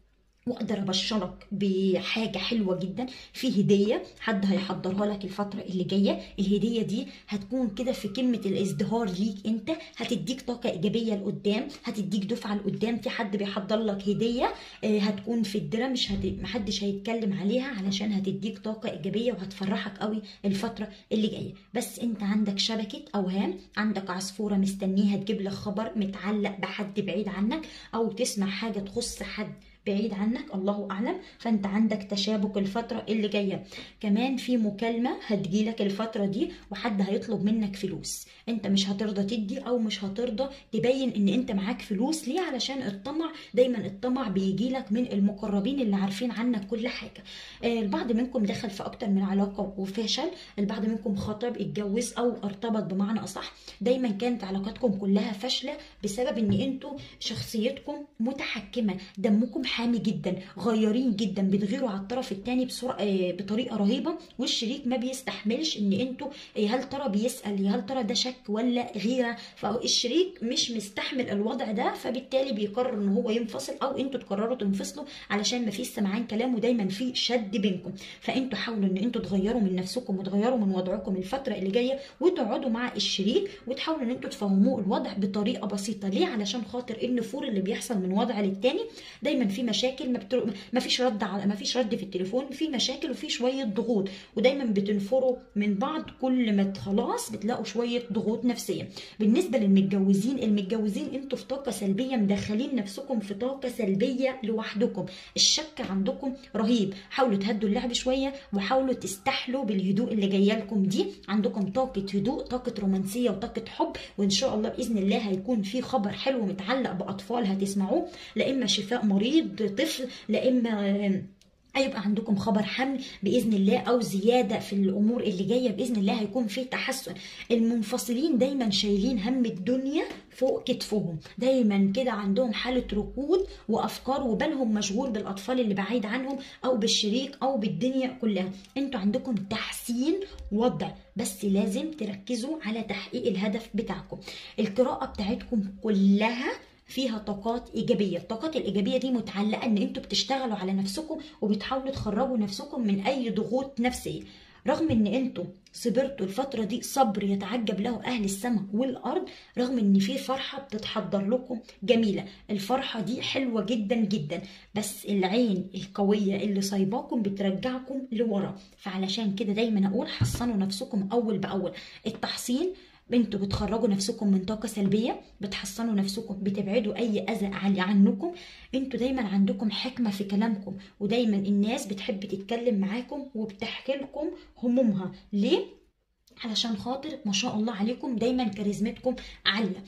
واقدر ابشرك بحاجه حلوه جدا في هديه حد هيحضرها لك الفتره اللي جايه الهديه دي هتكون كده في قمه الازدهار ليك انت هتديك طاقه ايجابيه لقدام هتديك دفعه لقدام في حد بيحضر لك هديه آه، هتكون في الدره مش هت... محدش هيتكلم عليها علشان هتديك طاقه ايجابيه وهتفرحك قوي الفتره اللي جايه بس انت عندك شبكه اوهام عندك عصفوره مستنيها تجيب لك خبر متعلق بحد بعيد عنك او تسمع حاجه تخص حد بعيد عنك الله اعلم فانت عندك تشابك الفتره اللي جايه كمان في مكالمه هتجيلك الفتره دي وحد هيطلب منك فلوس انت مش هترضى تدي او مش هترضى تبين ان انت معاك فلوس ليه علشان الطمع دايما الطمع بيجيلك من المقربين اللي عارفين عنك كل حاجه آه، البعض منكم دخل في اكتر من علاقه وفشل البعض منكم خطب اتجوز او ارتبط بمعنى اصح دايما كانت علاقاتكم كلها فاشله بسبب ان انتوا شخصيتكم متحكمه دمكم حامي جدا غيارين جدا بتغيروا على الطرف الثاني بسرعه آه، بطريقه رهيبه والشريك ما بيستحملش ان انتوا آه، هل ترى بيسال هل ترى ده شك ولا غيره فالشريك مش مستحمل الوضع ده فبالتالي بيقرر ان هو ينفصل او انتوا تقرروا تنفصلوا علشان ما فيش سمعان كلام ودايما في شد بينكم فانتوا حاولوا ان انتوا تغيروا من نفسكم وتغيروا من وضعكم الفتره اللي جايه وتقعدوا مع الشريك وتحاولوا ان انتوا تفهموه الوضع بطريقه بسيطه ليه علشان خاطر النفور اللي بيحصل من وضع للتاني دايما في مشاكل ما, بتر... ما فيش رد على ما فيش رد في التليفون في مشاكل وفي شويه ضغوط ودايما بتنفروا من بعض كل ما خلاص بتلاقوا شويه ضغوط نفسيه بالنسبه للمتجوزين المتجوزين انتوا في طاقه سلبيه مدخلين نفسكم في طاقه سلبيه لوحدكم الشك عندكم رهيب حاولوا تهدوا اللعب شويه وحاولوا تستحلوا بالهدوء اللي جايه لكم دي عندكم طاقه هدوء طاقه رومانسيه وطاقه حب وان شاء الله باذن الله هيكون في خبر حلو متعلق باطفال هتسمعوه لا اما شفاء مريض طفل لا اما هيبقى عندكم خبر حمل باذن الله او زياده في الامور اللي جايه باذن الله هيكون في تحسن المنفصلين دايما شايلين هم الدنيا فوق كتفهم دايما كده عندهم حاله ركود وافكار وبالهم مشغول بالاطفال اللي بعيد عنهم او بالشريك او بالدنيا كلها انتوا عندكم تحسين وضع بس لازم تركزوا على تحقيق الهدف بتاعكم القراءه بتاعتكم كلها فيها طاقات ايجابيه الطاقات الايجابيه دي متعلقه ان انتوا بتشتغلوا على نفسكم وبتحاولوا تخرجوا نفسكم من اي ضغوط نفسيه رغم ان انتوا صبرتوا الفترة دي صبر يتعجب له أهل السماء والأرض رغم إن في فرحة بتتحضر لكم جميلة الفرحة دي حلوة جدا جدا بس العين القوية اللي صايباكم بترجعكم لورا فعلشان كده دايما أقول حصنوا نفسكم أول بأول التحصين انتوا بتخرجوا نفسكم من طاقه سلبيه بتحصنوا نفسكم بتبعدوا اي اذى عن- عنكم انتوا دايما عندكم حكمه في كلامكم ودايما الناس بتحب تتكلم معاكم وبتحكي لكم همومها ليه علشان خاطر ما شاء الله عليكم دايما كاريزمتكم عاليه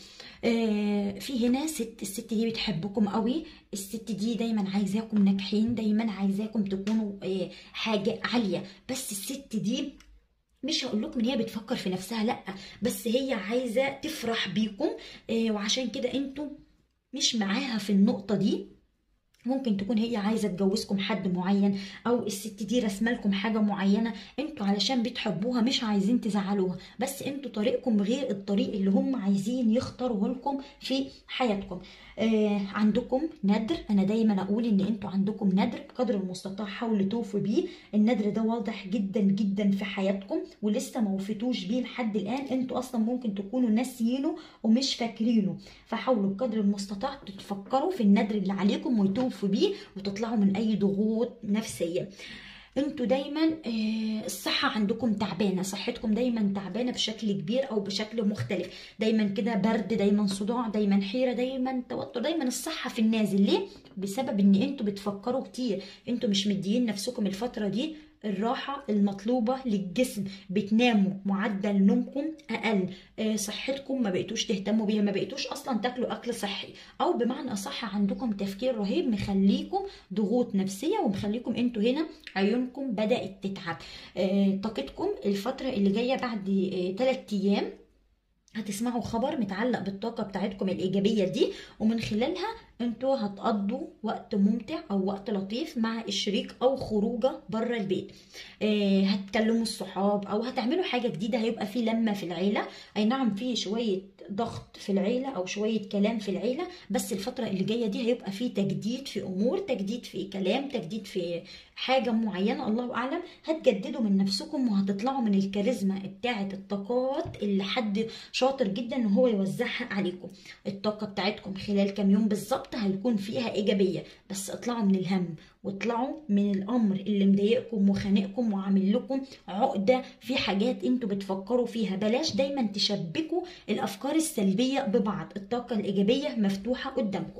آه في هنا ست الست دي بتحبكم قوي الست دي دايما عايزاكم ناجحين دايما عايزاكم تكونوا آه حاجه عاليه بس الست دي مش هقول لكم ان هي بتفكر في نفسها لا بس هي عايزه تفرح بيكم آه، وعشان كده انتوا مش معاها في النقطه دي ممكن تكون هي عايزه تجوزكم حد معين او الست دي رسمه لكم حاجه معينه انتوا علشان بتحبوها مش عايزين تزعلوها بس انتوا طريقكم غير الطريق اللي هم عايزين يختاروه لكم في حياتكم آه عندكم ندر انا دايما اقول ان انتوا عندكم ندر بقدر المستطاع حاولوا توفوا بيه الندر ده واضح جدا جدا في حياتكم ولسه ما وفيتوش بيه لحد الان انتوا اصلا ممكن تكونوا ناسيينه ومش فاكرينه فحاولوا بقدر المستطاع تتفكروا في الندر اللي عليكم وتوفوا بيه وتطلعوا من اي ضغوط نفسيه انتوا دايما آه، الصحة عندكم تعبانة صحتكم دايما تعبانة بشكل كبير او بشكل مختلف دايما كده برد دايما صداع دايما حيرة دايما توتر دايما الصحة في النازل ليه بسبب ان انتوا بتفكروا كتير انتوا مش مديين نفسكم الفترة دي الراحة المطلوبة للجسم بتناموا معدل نومكم أقل آه، صحتكم ما بقيتوش تهتموا بيها ما بقيتوش أصلا تاكلوا أكل صحي أو بمعنى أصح عندكم تفكير رهيب مخليكم ضغوط نفسية ومخليكم انتوا هنا عيونكم بدأت تتعب آه، طاقتكم الفترة اللي جاية بعد 3 أيام هتسمعوا خبر متعلق بالطاقة بتاعتكم الإيجابية دي ومن خلالها انتوا هتقضوا وقت ممتع أو وقت لطيف مع الشريك أو خروجة بره البيت آه، هتكلموا الصحاب أو هتعملوا حاجة جديدة هيبقى في لمة في العيلة أي نعم في شوية ضغط في العيله او شويه كلام في العيله بس الفتره اللي جايه دي هيبقى في تجديد في امور تجديد في كلام تجديد في حاجه معينه الله اعلم هتجددوا من نفسكم وهتطلعوا من الكاريزما بتاعه الطاقات اللي حد شاطر جدا ان هو يوزعها عليكم الطاقه بتاعتكم خلال كام يوم بالظبط هيكون فيها ايجابيه بس اطلعوا من الهم واطلعوا من الامر اللي مضايقكم وخانقكم وعامل لكم عقده في حاجات انتوا بتفكروا فيها بلاش دايما تشبكوا الافكار السلبيه ببعض الطاقه الايجابيه مفتوحه قدامكم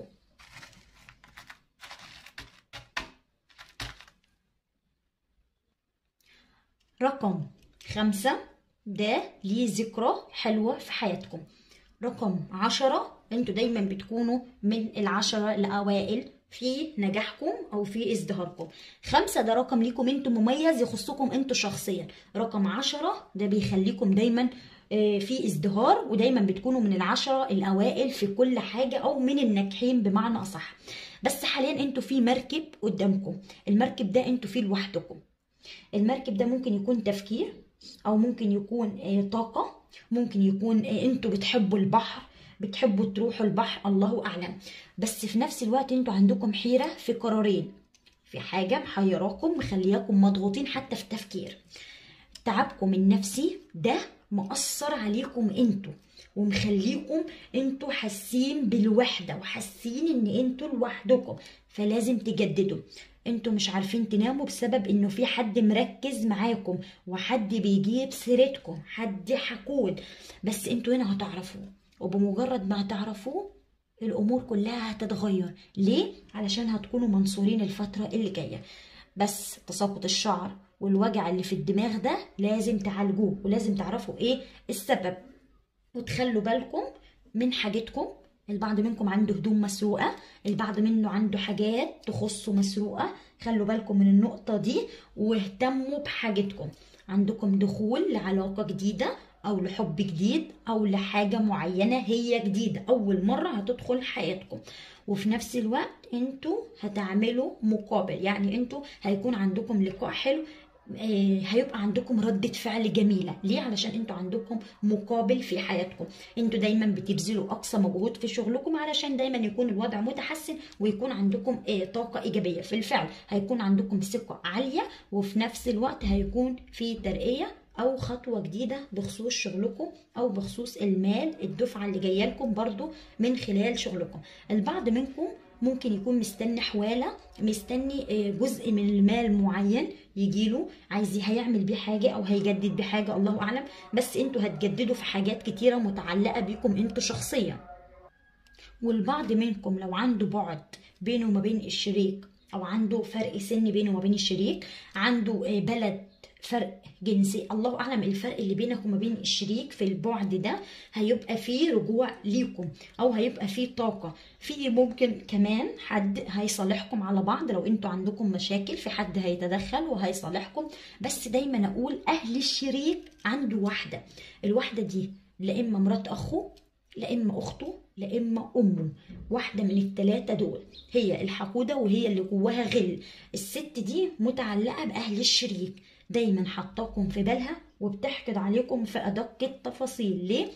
رقم خمسة ده ليه ذكرى حلوة في حياتكم رقم عشرة انتوا دايما بتكونوا من العشرة الأوائل في نجاحكم او في ازدهاركم خمسة ده رقم ليكم انتوا مميز يخصكم انتوا شخصيا رقم عشرة ده بيخليكم دايما في ازدهار ودايما بتكونوا من العشرة الاوائل في كل حاجة او من الناجحين بمعنى اصح بس حاليا انتوا في مركب قدامكم المركب ده انتوا فيه لوحدكم المركب ده ممكن يكون تفكير او ممكن يكون طاقة ممكن يكون انتوا بتحبوا البحر بتحبوا تروحوا البحر الله اعلم بس في نفس الوقت انتوا عندكم حيرة في قرارين في حاجة محيراكم مخلياكم مضغوطين حتى في التفكير تعبكم النفسي ده مأثر عليكم انتوا ومخليكم انتوا حاسين بالوحدة وحاسين ان انتوا لوحدكم فلازم تجددوا انتوا مش عارفين تناموا بسبب انه في حد مركز معاكم وحد بيجيب سيرتكم حد حقود بس انتوا هنا هتعرفوه وبمجرد ما هتعرفوه الامور كلها هتتغير ليه علشان هتكونوا منصورين الفتره اللي جايه بس تساقط الشعر والوجع اللي في الدماغ ده لازم تعالجوه ولازم تعرفوا ايه السبب وتخلوا بالكم من حاجتكم البعض منكم عنده هدوم مسروقة البعض منه عنده حاجات تخصه مسروقة خلوا بالكم من النقطة دي واهتموا بحاجتكم عندكم دخول لعلاقة جديدة او لحب جديد او لحاجة معينة هي جديدة اول مرة هتدخل حياتكم وفي نفس الوقت انتوا هتعملوا مقابل يعني انتوا هيكون عندكم لقاء حلو هيبقى عندكم ردة فعل جميلة ليه علشان انتوا عندكم مقابل في حياتكم انتوا دايما بتبذلوا اقصى مجهود في شغلكم علشان دايما يكون الوضع متحسن ويكون عندكم طاقة ايجابية في الفعل هيكون عندكم ثقة عالية وفي نفس الوقت هيكون في ترقية او خطوه جديده بخصوص شغلكم او بخصوص المال الدفعه اللي جايه لكم برضو من خلال شغلكم البعض منكم ممكن يكون مستني حواله مستني جزء من المال معين يجيله عايز هيعمل بيه حاجه او هيجدد بحاجه الله اعلم بس انتوا هتجددوا في حاجات كتيره متعلقه بيكم انتوا شخصيا والبعض منكم لو عنده بعد بينه وما بين الشريك او عنده فرق سن بينه وما بين الشريك عنده بلد فرق جنسي الله اعلم الفرق اللي بينك وما بين الشريك في البعد ده هيبقى فيه رجوع ليكم او هيبقى فيه طاقه في ممكن كمان حد هيصالحكم على بعض لو انتوا عندكم مشاكل في حد هيتدخل وهيصالحكم بس دايما اقول اهل الشريك عنده واحده الواحده دي لا اما مرات اخوه لا اما اخته لا اما امه واحده من الثلاثه دول هي الحقوده وهي اللي جواها غل الست دي متعلقه باهل الشريك دايما حطاكم في بالها وبتحقد عليكم في ادق التفاصيل ليه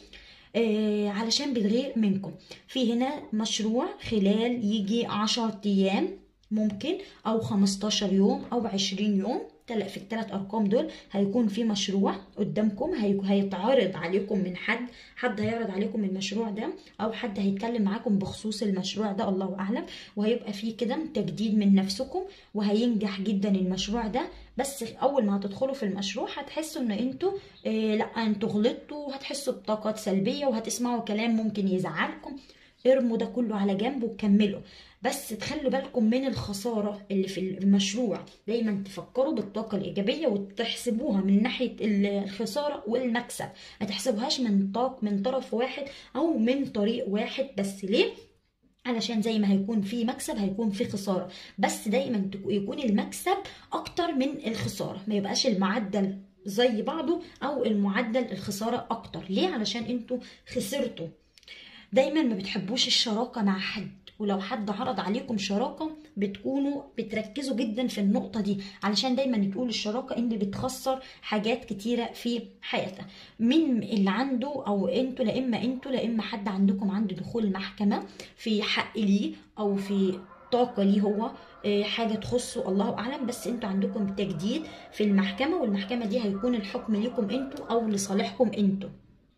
آه علشان بتغير منكم في هنا مشروع خلال يجي عشر ايام ممكن او 15 يوم او 20 يوم في الثلاث ارقام دول هيكون في مشروع قدامكم هيتعرض عليكم من حد حد هيعرض عليكم المشروع ده او حد هيتكلم معاكم بخصوص المشروع ده الله اعلم وهيبقى فيه كده تجديد من نفسكم وهينجح جدا المشروع ده بس اول ما هتدخلوا في المشروع هتحسوا ان انتوا إيه لا انتوا غلطتوا وهتحسوا بطاقات سلبيه وهتسمعوا كلام ممكن يزعلكم ارموا ده كله على جنب وكملوا بس تخلوا بالكم من الخسارة اللي في المشروع دايما تفكروا بالطاقة الإيجابية وتحسبوها من ناحية الخسارة والمكسب ما تحسبوهاش من طاق من طرف واحد أو من طريق واحد بس ليه علشان زي ما هيكون في مكسب هيكون في خسارة بس دايما يكون المكسب أكتر من الخسارة ما يبقاش المعدل زي بعضه أو المعدل الخسارة أكتر ليه علشان انتوا خسرتوا دايما ما بتحبوش الشراكة مع حد ولو حد عرض عليكم شراكة بتكونوا بتركزوا جدا في النقطة دي علشان دايما تقول الشراكة ان بتخسر حاجات كتيرة في حياتها من اللي عنده او انتوا لا اما انتوا لا اما حد عندكم عنده دخول المحكمة في حق ليه او في طاقة ليه هو آه، حاجة تخصه الله أعلم بس انتوا عندكم تجديد في المحكمة والمحكمة دي هيكون الحكم ليكم انتوا أو لصالحكم انتوا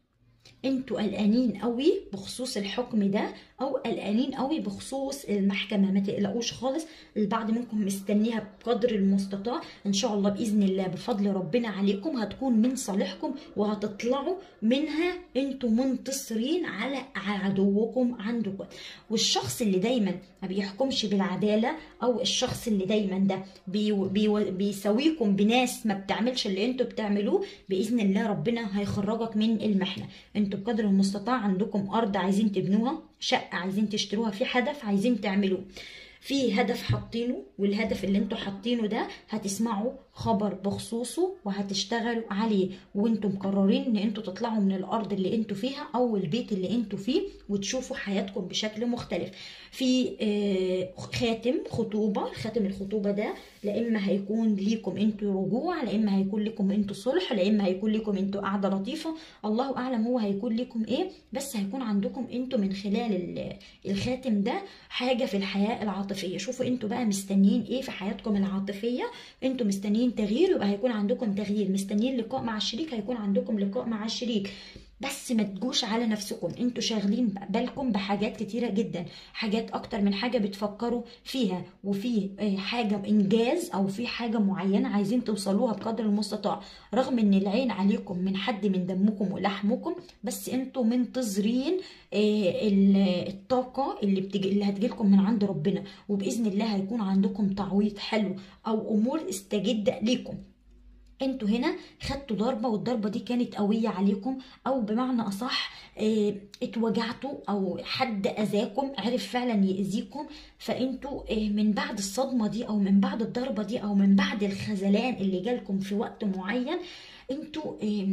انتوا قلقانين قوي بخصوص الحكم ده او قلقانين قوي بخصوص المحكمه ما تقلقوش خالص البعض منكم مستنيها بقدر المستطاع ان شاء الله باذن الله بفضل ربنا عليكم هتكون من صالحكم وهتطلعوا منها انتوا منتصرين على عدوكم عندكم والشخص اللي دايما ما بيحكمش بالعداله او الشخص اللي دايما ده بي بي بيساويكم بناس ما بتعملش اللي انتوا بتعملوه باذن الله ربنا هيخرجك من المحنه انتوا بقدر المستطاع عندكم ارض عايزين تبنوها شقه عايزين تشتروها في هدف عايزين تعملوه في هدف حاطينه والهدف اللي انتوا حاطينه ده هتسمعوا خبر بخصوصه وهتشتغلوا عليه وانتوا مقررين ان انتوا تطلعوا من الارض اللي انتوا فيها او البيت اللي انتوا فيه وتشوفوا حياتكم بشكل مختلف في آه، خاتم خطوبه خاتم الخطوبه ده لا اما هيكون ليكم انتوا رجوع لا اما هيكون لكم انتوا صلح لا اما هيكون لكم انتوا قعده لطيفه الله اعلم هو هيكون لكم ايه بس هيكون عندكم انتوا من خلال الخاتم ده حاجه في الحياه العاطفيه شوفوا انتوا بقى مستنيين ايه في حياتكم العاطفيه انتوا مستنيين تغيير يبقى هيكون عندكم تغيير مستنيين لقاء مع الشريك هيكون عندكم لقاء مع الشريك بس ما تجوش على نفسكم انتوا شاغلين بالكم بحاجات كتيره جدا حاجات اكتر من حاجه بتفكروا فيها وفي آه، حاجه انجاز او في حاجه معينه عايزين توصلوها بقدر المستطاع رغم ان العين عليكم من حد من دمكم ولحمكم بس انتوا منتظرين آه، الطاقه اللي بتجي اللي هتجيلكم من عند ربنا وباذن الله هيكون عندكم تعويض حلو او امور استجد ليكم انتوا هنا خدتوا ضربه والضربه دي كانت قويه عليكم او بمعنى اصح اه اتوجعتوا او حد اذاكم عرف فعلا ياذيكم فانتوا اه من بعد الصدمه دي او من بعد الضربه دي او من بعد الخذلان اللي جالكم في وقت معين انتوا اه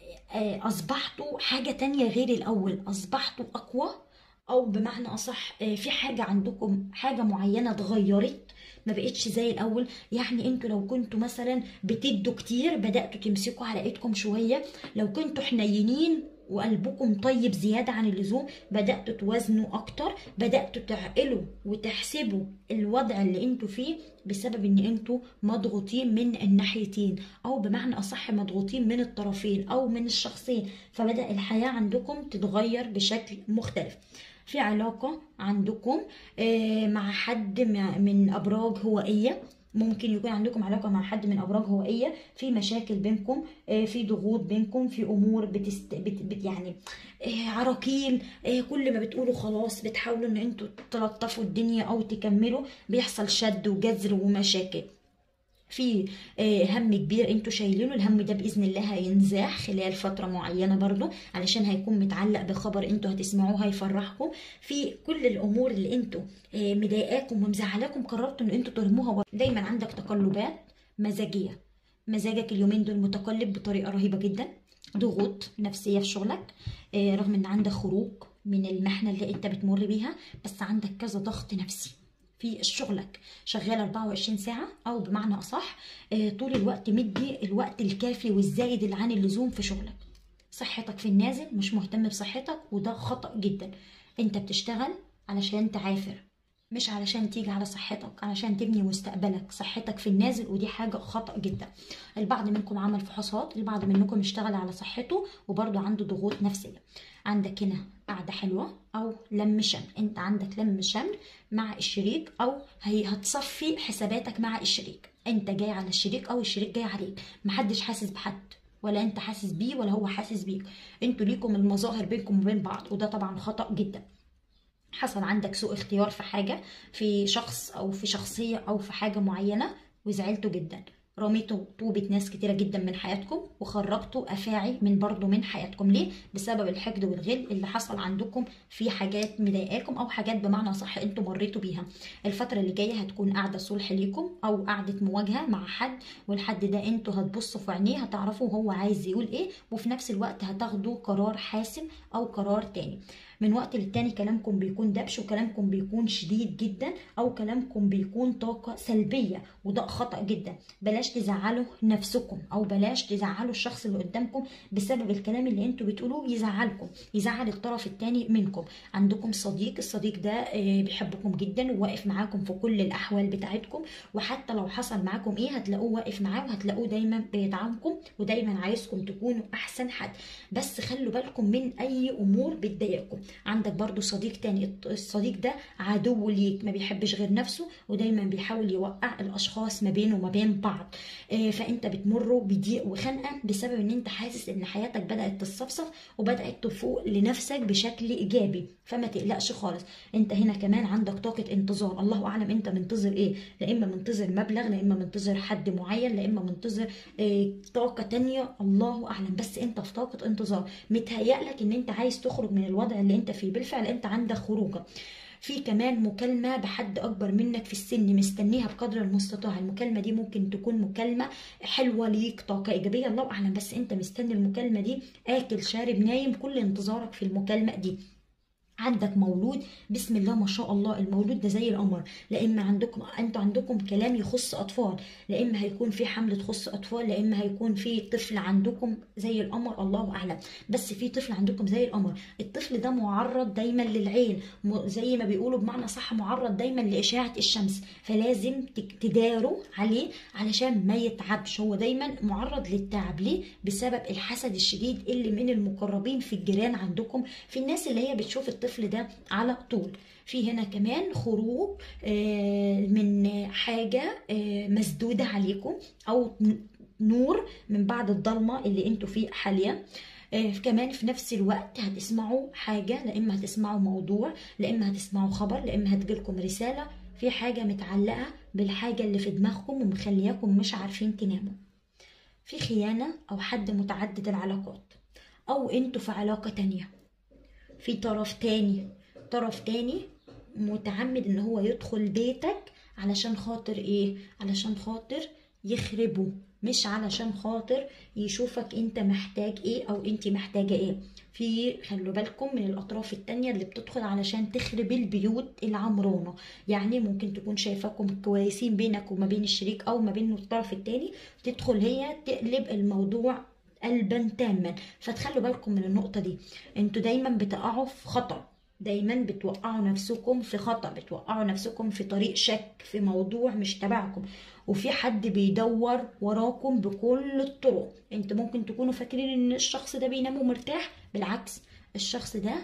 اصبحتوا حاجه تانية غير الاول اصبحتوا اقوى او بمعنى اصح آه، في حاجه عندكم حاجه معينه اتغيرت ما بقتش زي الاول يعني انتوا لو كنتوا مثلا بتدوا كتير بداتوا تمسكوا على ايدكم شويه لو كنتوا حنينين وقلبكم طيب زيادة عن اللزوم بدأتوا توازنوا أكتر بدأتوا تعقلوا وتحسبوا الوضع اللي انتوا فيه بسبب ان انتوا مضغوطين من الناحيتين او بمعنى اصح مضغوطين من الطرفين او من الشخصين فبدأ الحياة عندكم تتغير بشكل مختلف في علاقة عندكم آه، مع حد من أبراج هوائية ممكن يكون عندكم علاقة مع حد من أبراج هوائية في مشاكل بينكم آه، في ضغوط بينكم في أمور بتست... بت... بت... يعني آه، عراكيل كل ما بتقولوا خلاص بتحاولوا إن أنتوا تلطفوا الدنيا أو تكملوا بيحصل شد وجذر ومشاكل في آه، هم كبير انتوا شايلينه الهم ده باذن الله هينزاح خلال فتره معينه برضو علشان هيكون متعلق بخبر انتوا هتسمعوه هيفرحكم في كل الامور اللي انتوا آه، مضايقاكم ومزعلاكم قررتوا ان انتوا ترموها دايما عندك تقلبات مزاجيه مزاجك اليومين دول متقلب بطريقه رهيبه جدا ضغوط نفسيه في شغلك آه، رغم ان عندك خروج من المحنه اللي انت بتمر بيها بس عندك كذا ضغط نفسي في شغلك شغال 24 ساعة أو بمعنى أصح آه، طول الوقت مدي الوقت الكافي والزايد اللي عن اللزوم في شغلك صحتك في النازل مش مهتم بصحتك وده خطأ جدا انت بتشتغل علشان تعافر مش علشان تيجي على صحتك علشان تبني مستقبلك صحتك في النازل ودي حاجة خطأ جدا البعض منكم عمل فحوصات البعض منكم اشتغل على صحته وبرضه عنده ضغوط نفسية عندك هنا قعدة حلوة أو لم شمل أنت عندك لم شمل مع الشريك أو هي هتصفي حساباتك مع الشريك أنت جاي على الشريك أو الشريك جاي عليك محدش حاسس بحد ولا انت حاسس بيه ولا هو حاسس بيك انتوا ليكم المظاهر بينكم وبين بعض وده طبعا خطأ جدا حصل عندك سوء اختيار في حاجة في شخص أو في شخصية أو في حاجة معينة وزعلتوا جدا رميتوا طوبة ناس كتيرة جدا من حياتكم وخرجتوا أفاعي من برضو من حياتكم ليه؟ بسبب الحقد والغل اللي حصل عندكم في حاجات مضايقاكم أو حاجات بمعنى صح انتوا مريتوا بيها الفترة اللي جاية هتكون قاعدة صلح ليكم أو قاعدة مواجهة مع حد والحد ده انتوا هتبصوا في عينيه هتعرفوا هو عايز يقول ايه وفي نفس الوقت هتاخدوا قرار حاسم أو قرار تاني من وقت للتاني كلامكم بيكون دبش وكلامكم بيكون شديد جدا او كلامكم بيكون طاقه سلبيه وده خطا جدا بلاش تزعلوا نفسكم او بلاش تزعلوا الشخص اللي قدامكم بسبب الكلام اللي انتوا بتقولوه يزعلكم يزعل الطرف التاني منكم عندكم صديق الصديق ده آه، بيحبكم جدا وواقف معاكم في كل الاحوال بتاعتكم وحتى لو حصل معاكم ايه هتلاقوه واقف معاه وهتلاقوه دايما بيدعمكم ودايما عايزكم تكونوا احسن حد بس خلوا بالكم من اي امور بتضايقكم عندك برضو صديق تاني الصديق ده عدو ليك ما بيحبش غير نفسه ودايما بيحاول يوقع الاشخاص ما بينه وما بين بعض آه، فانت بتمر بضيق وخنقه بسبب ان انت حاسس ان حياتك بدات تصفصف وبدات تفوق لنفسك بشكل ايجابي فما تقلقش خالص انت هنا كمان عندك طاقه انتظار الله اعلم انت منتظر ايه لا اما منتظر مبلغ لا اما منتظر حد معين لا اما منتظر آه، طاقه تانية الله اعلم بس انت في طاقه انتظار متهيألك ان انت عايز تخرج من الوضع اللي انت فيه بالفعل انت عندك خروجه في كمان مكالمة بحد أكبر منك في السن مستنيها بقدر المستطاع المكالمة دي ممكن تكون مكالمة حلوة ليك طاقة إيجابية الله أعلم بس أنت مستني المكالمة دي آكل شارب نايم كل انتظارك في المكالمة دي عندك مولود بسم الله ما شاء الله المولود ده زي القمر لا اما عندكم انتوا عندكم كلام يخص اطفال لا اما هيكون في حمل تخص اطفال لا اما هيكون في طفل عندكم زي القمر الله اعلم بس في طفل عندكم زي القمر الطفل ده معرض دايما للعين م- زي ما بيقولوا بمعنى صح معرض دايما لاشعه الشمس فلازم تك- تداروا عليه علشان ما يتعبش هو دايما معرض للتعب ليه بسبب الحسد الشديد اللي من المقربين في الجيران عندكم في الناس اللي هي بتشوف الطفل ده على طول في هنا كمان خروج آه، من حاجة آه، مسدودة عليكم أو نور من بعد الضلمة اللي انتوا فيه حاليا آه، كمان في نفس الوقت هتسمعوا حاجة لا إما هتسمعوا موضوع لا إما هتسمعوا خبر لا إما هتجيلكم رسالة في حاجة متعلقة بالحاجة اللي في دماغكم ومخلياكم مش عارفين تناموا في خيانة أو حد متعدد العلاقات أو انتوا في علاقة تانية في طرف تاني طرف تاني متعمد ان هو يدخل بيتك علشان خاطر ايه علشان خاطر يخربه مش علشان خاطر يشوفك انت محتاج ايه او انت محتاجة ايه في خلوا بالكم من الاطراف التانية اللي بتدخل علشان تخرب البيوت العمرانة يعني ممكن تكون شايفاكم كويسين بينك وما بين الشريك او ما بين الطرف التاني تدخل هي تقلب الموضوع قلبا تاما فتخلوا بالكم من النقطة دي انتوا دايما بتقعوا في خطأ دايما بتوقعوا نفسكم في خطأ بتوقعوا نفسكم في طريق شك في موضوع مش تبعكم وفي حد بيدور وراكم بكل الطرق انتوا ممكن تكونوا فاكرين ان الشخص ده بينام ومرتاح بالعكس الشخص ده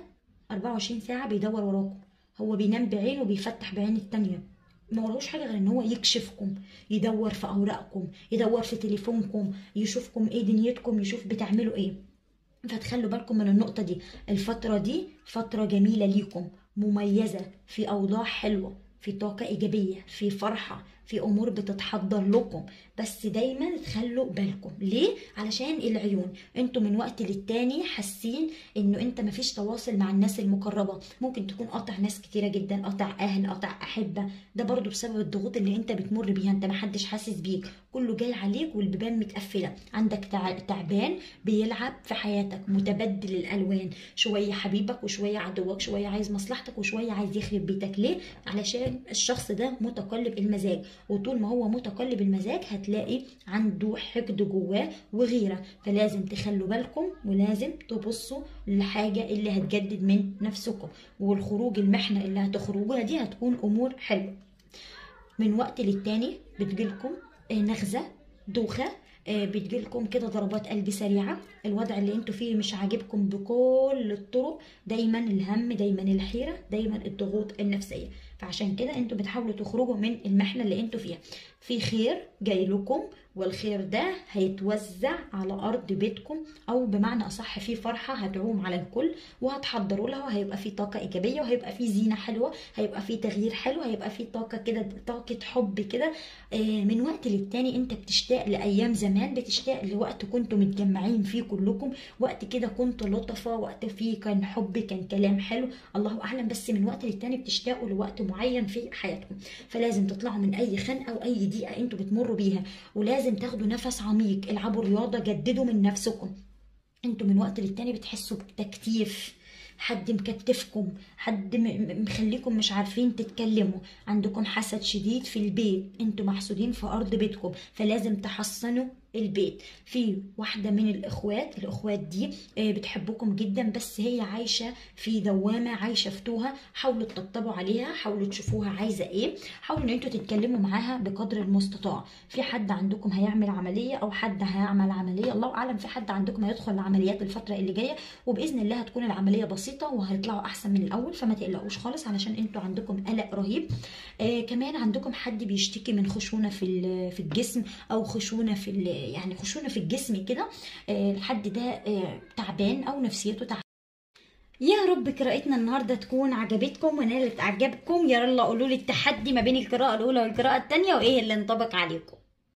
24 ساعة بيدور وراكم هو بينام بعين وبيفتح بعين التانية ما وراهوش حاجه غير ان هو يكشفكم يدور في اوراقكم يدور في تليفونكم يشوفكم ايه دنيتكم يشوف بتعملوا ايه فتخلوا بالكم من النقطة دي الفترة دي فترة جميلة ليكم مميزة في أوضاع حلوة في طاقة إيجابية في فرحة في أمور بتتحضر لكم بس دايما تخلوا بالكم ليه؟ علشان العيون انتوا من وقت للتاني حاسين انه انت مفيش تواصل مع الناس المقربة ممكن تكون قاطع ناس كتيرة جدا قاطع أهل قاطع أحبة ده برضو بسبب الضغوط اللي انت بتمر بيها انت محدش حاسس بيك كله جاي عليك والبيبان متقفلة عندك تع- تعبان بيلعب في حياتك متبدل الألوان شوية حبيبك وشوية عدوك شوية عايز مصلحتك وشوية عايز يخرب بيتك ليه؟ علشان الشخص ده متقلب المزاج وطول ما هو متقلب المزاج هتلاقي عنده حقد جواه وغيرة فلازم تخلوا بالكم ولازم تبصوا للحاجة اللي هتجدد من نفسكم والخروج المحنة اللي هتخرجوها دي هتكون أمور حلوة من وقت للتاني بتجيلكم آه، نغزة دوخة آه، بتجيلكم كده ضربات قلب سريعة الوضع اللي انتوا فيه مش عاجبكم بكل الطرق دايما الهم دايما الحيرة دايما الضغوط النفسية فعشان كده انتوا بتحاولوا تخرجوا من المحنة اللي انتوا فيها في خير جاي لكم والخير ده هيتوزع على ارض بيتكم او بمعنى اصح في فرحه هتعوم على الكل وهتحضروا لها وهيبقى في طاقه ايجابيه وهيبقى في زينه حلوه هيبقى في تغيير حلو هيبقى في طاقه كده طاقه حب كده آه، من وقت للتاني انت بتشتاق لايام زمان بتشتاق لوقت كنتوا متجمعين فيه كلكم وقت كده كنتوا لطفه وقت فيه كان حب كان كلام حلو الله اعلم بس من وقت للتاني بتشتاقوا لوقت معين في حياتكم فلازم تطلعوا من اي خنقه او اي ضيقه انتوا بتمروا بيها ولازم تاخدوا نفس عميق العبوا رياضه جددوا من نفسكم انتوا من وقت للتاني بتحسوا بتكتيف حد مكتفكم حد م- م- مخليكم مش عارفين تتكلموا عندكم حسد شديد في البيت انتوا محسودين في ارض بيتكم فلازم تحصنوا البيت في واحدة من الإخوات الإخوات دي آه، بتحبكم جدا بس هي عايشة في دوامة عايشة في توها حاولوا تطبطبوا عليها حاولوا تشوفوها عايزة إيه حاولوا إن انتوا تتكلموا معاها بقدر المستطاع في حد عندكم هيعمل عملية أو حد هيعمل عملية الله أعلم في حد عندكم هيدخل العمليات الفترة اللي جاية وبإذن الله هتكون العملية بسيطة وهيطلعوا أحسن من الأول فما تقلقوش خالص علشان انتوا عندكم قلق رهيب آه كمان عندكم حد بيشتكي من خشونة في ال- في الجسم أو خشونة في ال- يعني خشونة في الجسم كده آه الحد ده آه تعبان أو نفسيته تعبانة يا رب قراءتنا النهارده تكون عجبتكم ونالت اعجابكم يا الله قولوا لي التحدي ما بين القراءه الاولى والقراءه الثانيه وايه اللي انطبق عليكم